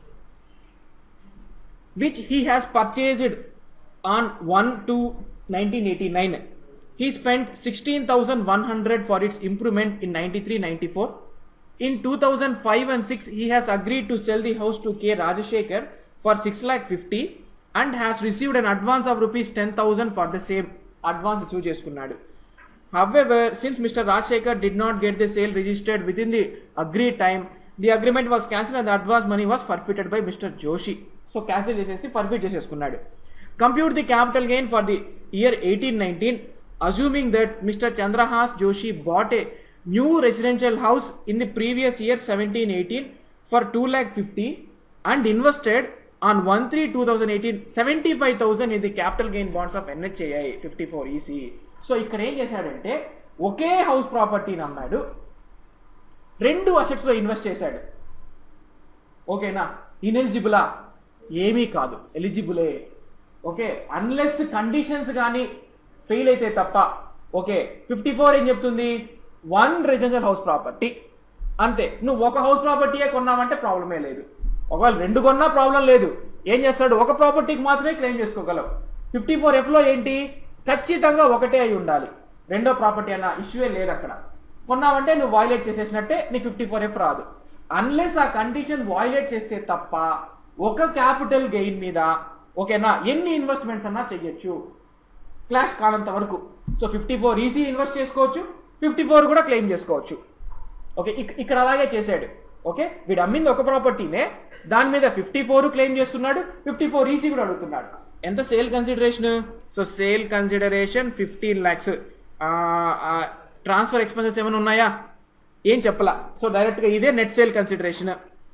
which he has purchased on 1 to 1989. He spent 16,100 for its improvement in 93 94. In 2005 and 6, he has agreed to sell the house to K. Rajashekar for 6 lakh 50 and has received an advance of rupees 10,000 for the same advance receive చేసుకున్నాడు However, since Mr. Rajshekar did not get the sale registered within the agreed time, the agreement was cancelled and the advance money was forfeited by Mr. Joshi. So cancel చేసేసి forfeit చేసేసుకున్నాడు compute the capital gain for the year eighteen nineteen assuming that mister Chandrahas Joshi bought a new residential house in the previous year seventeen eighteen for two lakh fifty and invested on one three two thousand eighteen seventy five thousand in the capital gain bonds of NHAI fifty four EC so ఇక్కడ ఏం చేశాడంటే ఒకే house ప్రాపర్టీని అమ్మాడు రెండు అసెట్స్లో invest చేశాడు ఓకేనా ఇనెలిజిబులా ఏమీ కాదు ఎలిజిబులే ఓకే అన్లెస్ కండిషన్స్ కానీ ఫెయిల్ అయితే తప్ప ఓకే ఫిఫ్టీ ఫోర్ ఏం చెప్తుంది వన్ రెసిడెన్షియల్ హౌస్ ప్రాపర్టీ అంతే నువ్వు ఒక హౌస్ ప్రాపర్టీయే కొన్నావంటే ప్రాబ్లమే లేదు ఒకవేళ రెండు కొన్నా ప్రాబ్లం లేదు ఏం చేస్తాడు ఒక ప్రాపర్టీకి మాత్రమే క్లెయిమ్ చేసుకోగలవు ఫిఫ్టీ ఫోర్ ఎఫ్లో ఏంటి ఖచ్చితంగా ఒకటే అయి ఉండాలి రెండో ప్రాపర్టీ అన్న ఇష్యూవే లేదు అక్కడ కొన్నావంటే నువ్వు వాయిలేట్ చేసేసినట్టే నీకు ఫిఫ్టీ ఫోర్ ఎఫ్ రాదు అన్లెస్ ఆ కండిషన్ వాయిలేట్ చేస్తే తప్ప ఒక క్యాపిటల్ గెయిన్ మీద ఓకేనా ఎన్ని ఇన్వెస్ట్మెంట్స్ అన్నా చెయ్యొచ్చు క్లాష్ కానంత వరకు so fifty four EC invest చేసుకోవచ్చు ఫిఫ్టీ ఫోర్ కూడా క్లెయిమ్ చేసుకోవచ్చు ఓకే ఇక్- ఇక్కడ అలాగే చేశాడు ఓకే వీడు అమ్మింది ఒక ప్రాపర్టీనే దాని మీద ఫిఫ్టీ ఫోర్ క్లెయిమ్ చేస్తున్నాడు ఫిఫ్టీ ఫోర్ ఈసీ కూడా అడుగుతున్నాడు ఎంత sale consideration so sale consideration fifteen lakhs transfer expenses ఏమైనా ఉన్నాయా ఏం చెప్పలా సో డైరెక్ట్గా ఇదే net sale consideration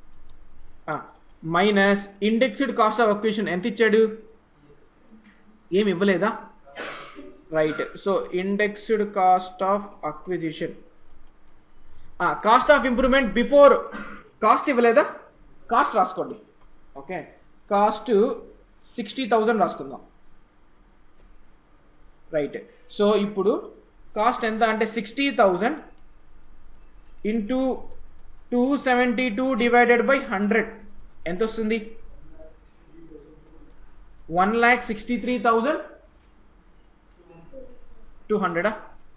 minus indexed cost of acquisition ఎంత ఇచ్చాడు ఏమి ఇవ్వలేదా right so indexed cost of acquisition cost of improvement before cost ఇవ్వలేదా కాస్ట్ రాసుకోండి ఓకే కాస్ట్ సిక్స్టీ థౌజండ్ రాసుకుందాం రైట్ సో ఇప్పుడు కాస్ట్ ఎంత అంటే sixty thousand into two seventy two divided by hundred ఎంత వస్తుంది one lakh sixty three thousand two హండ్రెడా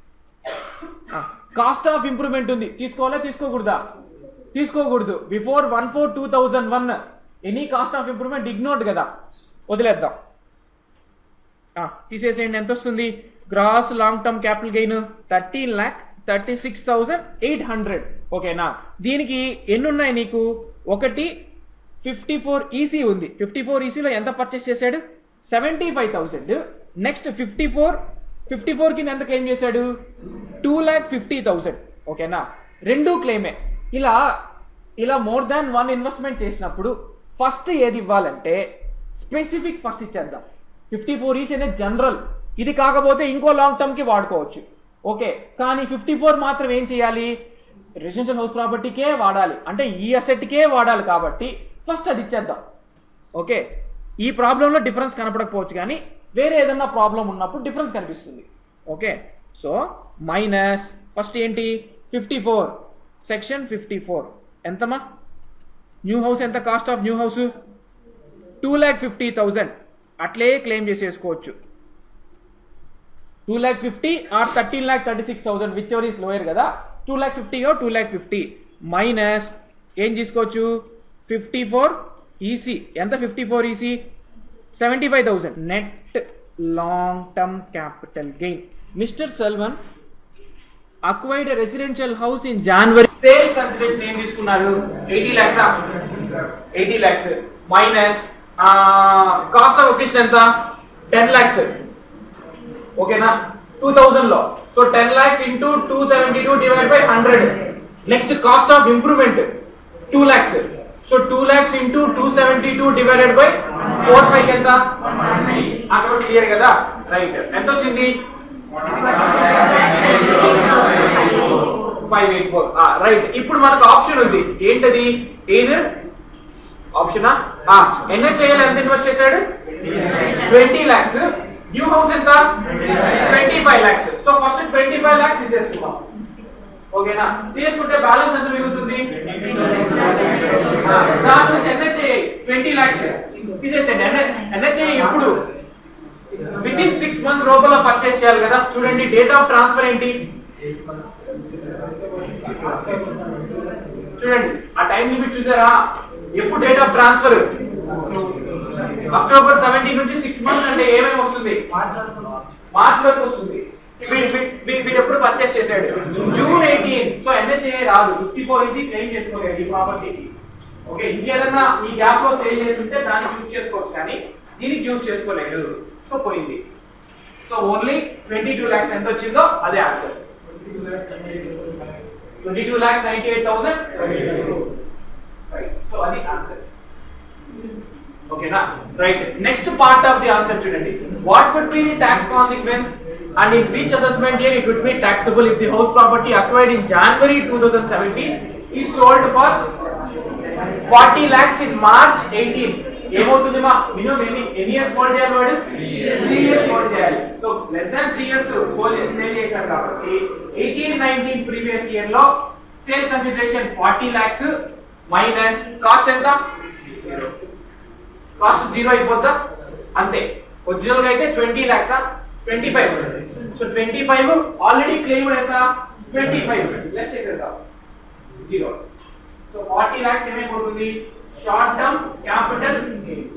cost of improvement ఉంది తీసుకోవాలా తీసుకోకూడదా తీసుకోకూడదు before one four two thousand one any cost of improvement ignored కదా వదిలేద్దాం ఆ, తీసేసేయండి ఎంత వస్తుంది gross long term capital gain thirteen lakh thirty six thousand eight hundred ఓకేనా దీనికి ఎన్ని ఉన్నాయి నీకు ఒకటి ఫిఫ్టీ ఫోర్ ఈసీ ఉంది ఫిఫ్టీ ఫోర్ ఈసీలో ఎంత పర్చేస్ చేశాడు seventy five thousand next fifty four fifty four కింద ఎంత క్లెయిమ్ చేశాడు టూ ల్యాక్ ఫిఫ్టీ థౌసండ్ ఓకేనా రెండు క్లెయిమే ఇలా ఇలా మోర్ దాన్ వన్ ఇన్వెస్ట్మెంట్ చేసినప్పుడు ఫస్ట్ ఏది ఇవ్వాలంటే స్పెసిఫిక్ ఫస్ట్ ఇచ్చేద్దాం ఫిఫ్టీ ఫోర్ ఈస్ అనేది జనరల్ ఇది కాకపోతే ఇంకో లాంగ్ టర్మ్కి వాడుకోవచ్చు ఓకే కానీ ఫిఫ్టీ ఫోర్ మాత్రం ఏం చేయాలి రెసిడెన్షియల్ హౌస్ ప్రాపర్టీకే వాడాలి అంటే ఈ అసెట్కే వాడాలి కాబట్టి ఫస్ట్ అది ఇచ్చేద్దాం ఓకే ఈ ప్రాబ్లంలో డిఫరెన్స్ కనపడకపోవచ్చు కానీ వేరే ఏదన్నా ప్రాబ్లం ఉన్నప్పుడు డిఫరెన్స్ కనిపిస్తుంది ఓకే సో మైనస్ ఫస్ట్ ఏంటి fifty four section fifty four ఎంతమా న్యూ హౌస్ ఎంత cost of new house two lakh fifty thousand అట్లే క్లెయిమ్ చేసేసుకోవచ్చు two lakh fifty or thirteen lakh thirty six thousand whichever is lower కదా two lakh fifty two lakh fifty minus ఏం తీసుకోవచ్చు fifty four EC ఎంత fifty four EC seventy five thousand net long term capital gain mister Selvan acquired residential house in January sale consideration ఏం తీసుకున్నారు eighty lakhs eighty lakhs minus cost of acquisition ఎంత ten lakhs ఓకేనా two thousand లో so ten lakhs into two seventy two divide by hundred next cost of improvement two lakhs so two lakhs into two seventy two divided by four five ఎంత అక్కడ clear కదా right ఎంత వచ్చింది five eight four right ఇప్పుడు మనకు option ఉంది ఏంటది either ఆప్షనా ఎన్హెచ్ఐఎల్ ఎంత ఇన్వెస్ట్ చేశాడు ట్వంటీ లాక్స్ న్యూ హౌస్ ఎంత twenty five lakhs so first twenty five lakhs తీసేసుకుందాం ఓకేనా తీసుకుంటే బ్యాలెన్స్ ఎంత మిగులుతుంది ఆ, దాని నుంచి ఎన్హెచ్ఏ ట్వంటీ ల్యాక్స్ తీసేసండి ఎన్హెచ్ఏ ఎప్పుడు విత్ ఇన్ సిక్స్ మంత్స్ లోపల పర్చేస్ చేయాలి కదా చూడండి డేట్ ఆఫ్ ట్రాన్స్ఫర్ ఏంటి చూడండి ఆ టైం లిమిట్ చూసారా ఎప్పుడు date of transfer October seventeen నుంచి సిక్స్ మంత్స్ అంటే ఏమేమి వస్తుంది మార్చ్ వరకు వస్తుంది వీడు- వీడు- వీడు- వీడు ఎప్పుడు పర్చేస్ చేశాడు జూన్ ఎయిటీన్ సో ఎన్హెచ్ఏ రాదు ఫిఫ్టీ ఫోర్ ఈజీ క్లెయిమ్ చేసుకోలేదు ఈ ప్రాపర్టీకి ఓకే ఇంకేదన్నా ఈ గ్యాప్ లో సేల్ చేస్తుంటే దానికి యూజ్ చేసుకోవచ్చు కానీ దీనికి యూజ్ చేసుకోలేదు సో పోయింది so only twenty two lakhs ఎంత వచ్చిందో అదే answer twenty two lakhs ninety eight thousand right so అది ఆన్సర్ ఓకేనా right next part of the answer చూడండి what would be the tax consequence and in which assessment year it would be taxable if the house property acquired in January 2017 is sold for 40 lakhs in March 18 ఏమవుతుంది మా minimum ఎన్ని ఎన్ని years hold చేయాలి వాడు three years hold చేయాలి so less than three years sale చేశారు కాబట్టి eighteen nineteen previous year లో sale consideration forty lakhs minus cost ఎంత కాస్ట్ జీరో అయిపోద్దా అంతే ఒరిజినల్ గా అయితే twenty lakhs twenty five so twenty five already claim ఎంత ట్వంటీ ఫైవ్ లెస్ చేసేద్దాం జీరో సో ఫార్టీ ల్యాక్స్ ఏమైపోతుంది షార్ట్ టర్మ్ క్యాపిటల్